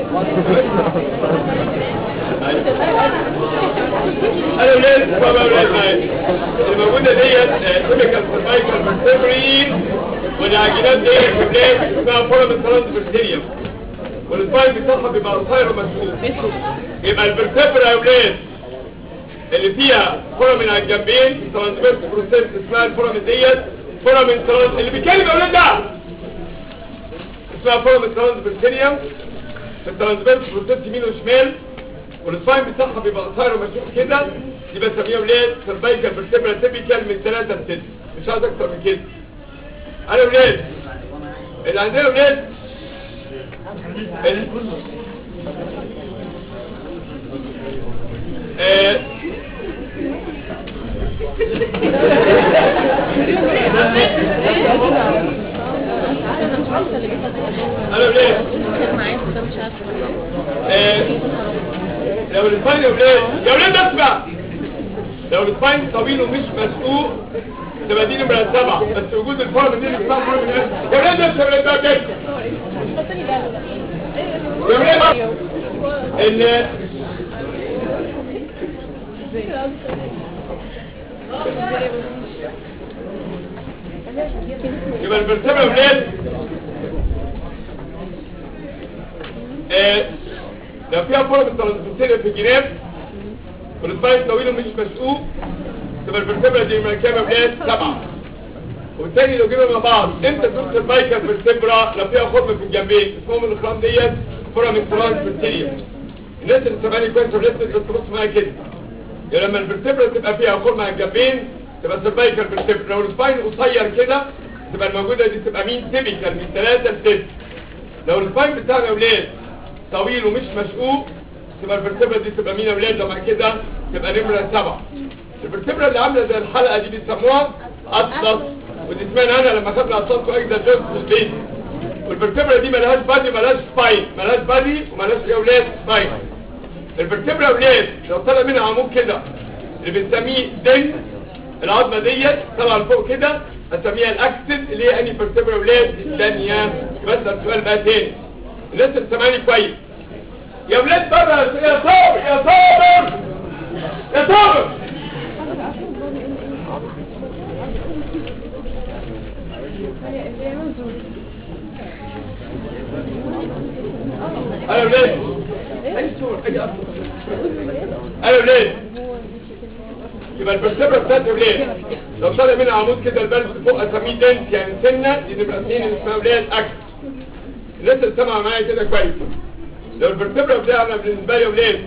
انا ولاد بابا ولاد معايا اللي موجوده ديت كيميكال سيرفايكال فيرتبرين والعجينات ديت ولاد اسمها فورامين ترانسفيرتيريوم والسباين بتاعها بيبقى قصير ومسؤول يبقى الفرتبرا يا ولاد اللي فيها فورامين على الجنبين ترانسفيرس بروسيس اسمها الفورامين ديت فورامين ترانس اللي بيتكلم يا ولاد ده اسمها فورامين ترانسفيرتيريوم الترانسفيرس بروسيس يمين وشمال والسباين بتاعها بيبقى قصير ومفتوح كده دي بسميها ولاد سيرفايكال فيرتبرا تيبيكال من 3 ل 6 مش عايز اكتر من كده انا ولاد اللي عندنا ولاد ال- آه، انا ولاد آه، لو السباين يا ولاد يا ولاد اسمع لو السباين طويل ومش مسقوق تبقى دي نمرة سبعة بس وجود الفورم دي اللي اسمها فورم دي يا ولاد بس يا ولاد بقى كده يا ولاد بقى. ال يبقى الفرتبة يا ولاد آه، لو فيها فورم ترانسفيرتيريا في الجناب والسباين طويل ومش مسقوق تبقى الفرتبرا دي من كام يا ولاد سبعة وبالتالي لو جينا مع بعض امتى تدخل البايكر فيرتبرا لو فيها خرم في الجنبين اسمهم الاخرام ديت فورامين ترانسفيرتيريا الناس اللي سامعاني كويس ولاد تقدر تبص معايا كده يعني لما الفرتبرا تبقى فيها خرم على الجنبين تبقى سيرفايكال فيرتبرا لو السباين قصير كده تبقى الموجوده دي تبقى مين تيبيكال من 3 ل 6 لو السباين بتاعنا يا ولاد طويل ومش مشقوق تبقى الفرتبرا دي تبقى مين يا ولاد لو مع كده تبقى نمره 7 الفرتبرا اللي عامله زي الحلقه دي بيسموها اطلس ودي سمعنا انا لما خدنا اطلس واجدا جوز في البيت والفرتبرا دي ملهاش بادي ملهاش سباين ملهاش بادي وملهاش يا ولاد سباين الفرتبرا يا ولاد لو طلع منها عمود كده اللي بنسميه دن العظمه ديت طالعه لفوق كده اسميها الاكسد اللي هي اني فرتبرا يا ولاد الثانيه بسال سؤال بقى تاني الناس اللي سامعاني كويس يا ولاد بره يا صابر يا صابر يا صابر انا ولاد انا ولاد يبقى الفرتبرا بتاعت ولاد لو طالع منها عمود كده البلد فوق اسميه دنس يعني سنه دي نبقى اثنين اللي اسمها ولاد اكس الناس اللي سامعه معايا كده كويس لو الفرتبرا بتاعنا بالنسبه لي ولاد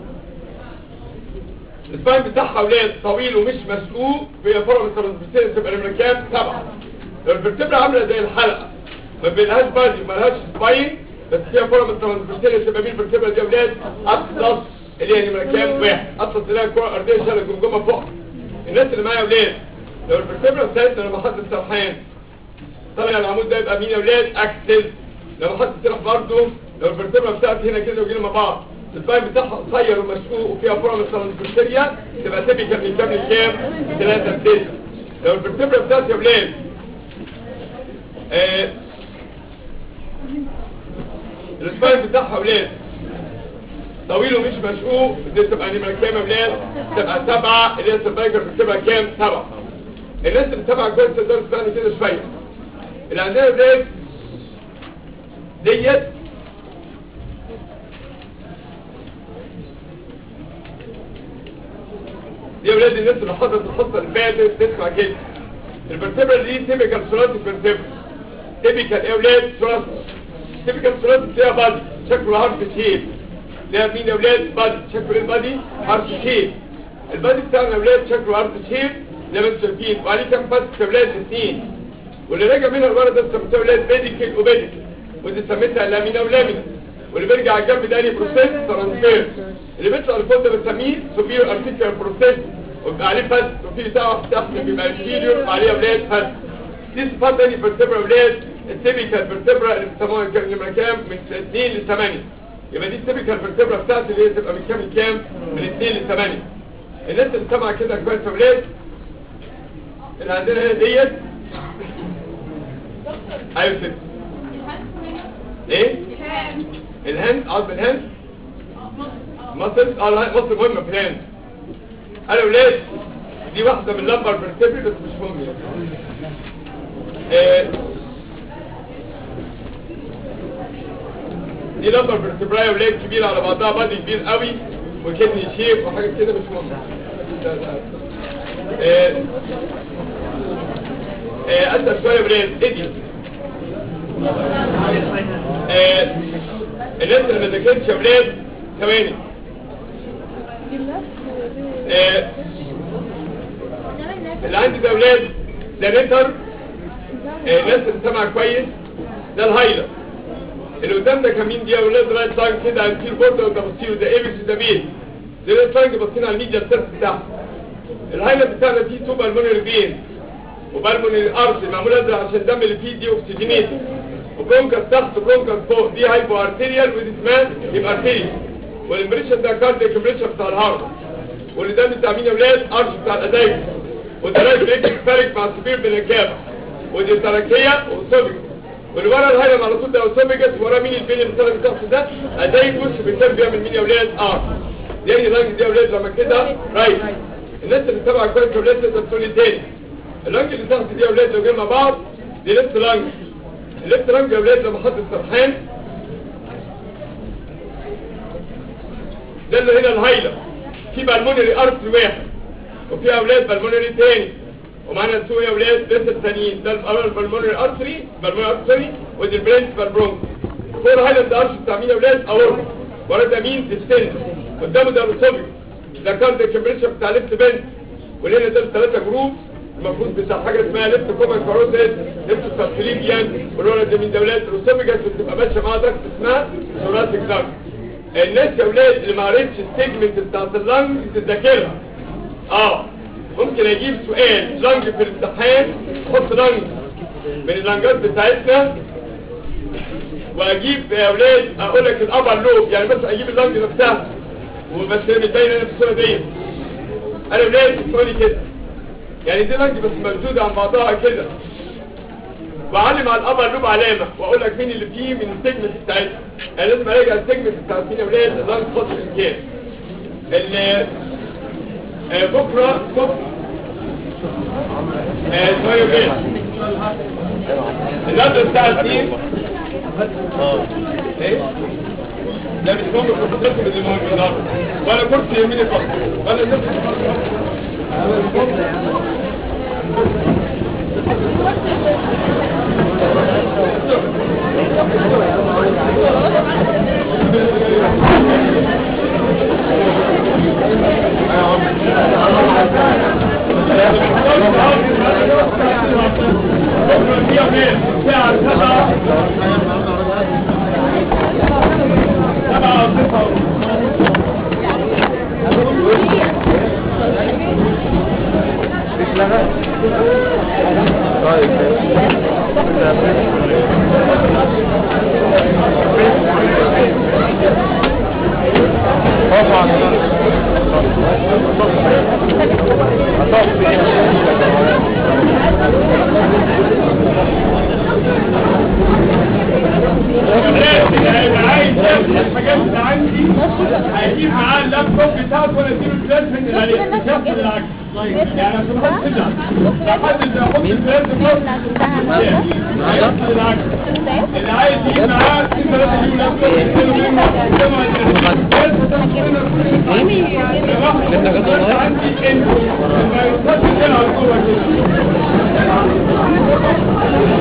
السباين بتاعها ولاد طويل ومش مسقوق فيها فورم الترانسفيرسية تبقى نمرة كام؟ سبعة لو الفرتبرا عاملة زي الحلقة ما بينهاش بادي وما لهاش سباين بس فيها فورم الترانسفيرسية تبقى مين الفرتبرا دي يا ولاد؟ أطلس اللي هي نمرة كام؟ واحد أطلس اللي هي الكرة الأرضية شايلة الجمجمة فوق الناس اللي معايا ولاد لو الفرتبرا بتاعتنا لما حد سرحان طلع العمود ده يبقى مين يا ولاد؟ أكسل لو حد سرح برضه لو الفرتبرا بتاعتي هنا كده وجينا مع بعض الباين بتاعها قصير ومشقوق وفيها فورم الترانسفيرسيا تبقى تيبيكال من كام لكام؟ 3 ل 6 لو الفرتبرا بتاعتي يا ولاد آه السباين بتاعها ولاد طويل ومش مشقوق دي تبقى نمرة كام يا ولاد؟ تبقى سبعة اللي هي السبايكر بتبقى كام؟ سبعة الناس اللي متابعة كويس تقدر تسمعني كده شوية اللي عندنا ولاد ديت دي ولاد الناس اللي حضرت الحصه اللي فاتت تسمع كده الفرتبرا دي تيبيكال ثلاثي فيرتبرا تيبيكال ايه ولاد ثلاثي تيبيكال ثلاثي فيها بادي شكله حرف شيب ليها مين يا ولاد بادي شكله ايه البادي حرف شيب البادي بتاعنا يا ولاد شكله حرف شيب زي ما انتم شايفين وعليه كام فاسك يا ولاد اثنين واللي راجع منها لورا ده سميتها ولاد بيديكل وبيديكل ودي سميتها لامينا ولامينا واللي بيرجع على الجنب ده بروسيس ترانسفير اللي بيطلع لفوق ده بسميه سوبير ارتيكل بروسيس ويبقى عليه فس وفي بتاع تحت بيبقى انفيريور وعليه اولاد فس دي صفات تاني فيرتبرا اولاد التيبيكال فيرتبرا اللي بيسموها كام نمره كام من 2 ل 8 يبقى دي التيبيكال فيرتبرا بتاعتي اللي هي تبقى من كام لكام من 2 ل 8 الناس اللي سامعه كده كويس يا اولاد اللي عندنا هنا ديت ايوه كده ايه الهند عظم الهند مصر اه لا مصر مهمه في الهند انا ولاد دي واحده من اللمبر فيرتبري بس مش مهم يعني آه، دي لمبر فيرتبراي ولاد كبيره على بعضها بادي كبير قوي وكدني شيب وحاجات كده مش مهم آه، آه، اسال شويه ولاد ادي آه، الناس اللي ما ذاكرتش يا ولاد ثواني آه، اللي عندي ده ولاد ده نتر آه، الناس اللي سامعه كويس ده الهايلر اللي قدام ده كمين دي يا ولاد رايت لانج كده على الكير بورد وده بصير وده ايبكس وده بيت ده رايت لانج باصين على الميديا سيرف بتاعها الهايلر بتاعنا فيه تو بالمونري فين وبالمونري ارض معمول ازرق عشان الدم اللي فيه دي اوكسجينيت وبرونكس تحت وبرونكس فوق دي هايبو ارتيريال ودي اسمها يبقى ارتيريال والامبريشن ده كاردياك امبريشن بتاع الهارت واللي ده بتاع مين يا ولاد ارش بتاع الازايز وده رايت بريك فارق مع السبير بالانكاب ودي تركيه وسوبيك واللي ورا الهرم على طول ده اوسوميجاس ورا مين البين اللي طالع تحت ده ازاي وش بالكلب بيعمل مين يا ولاد اه يعني اللانج دي يا ولاد لما كده رايت الناس اللي تابعه كويس يا ولاد تقدر تقول لي تاني اللانج اللي تحت دي يا ولاد لو جينا مع بعض دي ليفت لانج الليفت لانج يا ولاد لما حد السرحان ده اللي هنا الهايلر في بالمونري ارتري واحد وفي اولاد بالمونري تاني ومعانا تو يا اولاد لسه الثانيين ده الاول بالمونري ارتري بالمونري ارتري ودي البرنسبال برونك فور هايلاند ارش بتاع مين يا اولاد اورتا ورا ده مين ديستنس قدامه ده الاسوبيك ده كاردياك كمبريشر بتاع ليفت بنت ولينا ده الثلاثه جروب المفروض بتاع حاجه اسمها ليفت كومن كاروتيد ليفت سبكليبيان والورا ده من دولات الاسوبيكس بتبقى ماشيه مع ضغط اسمها ثوراسيك لانج الناس يا اولاد اللي ما عرفتش السيجمنت بتاعت اللانج تذاكرها اه ممكن اجيب سؤال لانج في الامتحان احط لانج من اللانجات بتاعتنا واجيب يا اولاد اقول لك الابر لوب يعني مثلا اجيب اللانج نفسها وبس هي متبينه انا في الصوره دي انا اولاد سؤالي كده يعني دي لانج بس ممدوده عن بعضها كده واعلم على الابر لوب علامه واقول لك مين اللي فيه من السيجمنت بتاعتها يعني لازم اراجع السيجمنت بتاعت مين يا اولاد اللانج خط الامكان اللي آه، بكره بكره آه، شويه كده اللابد بتاع التيم ايه لا مش مهم كنت لكم اللي مهم النهارده ولا كرسي يميني فقط ولا نفسي اللي عايز ياخد الحاجات اللي عندي هجيب معاه اللابتوب بتاعته وانا اديله الفلاش من اللي عليه مش هاخد العكس يعني عشان ما حدش يزعل لا حد يحط الفلاش هيحصل العكس اللي عايز يجيب معاه في ثلاثة يجيبوا لابتوب يشتروا منه يقدموا على التلفزيون. بس هتاخد منها كل شيء. لو واحد الفلاش عندي انت الفيروسات بتلعب جوه كده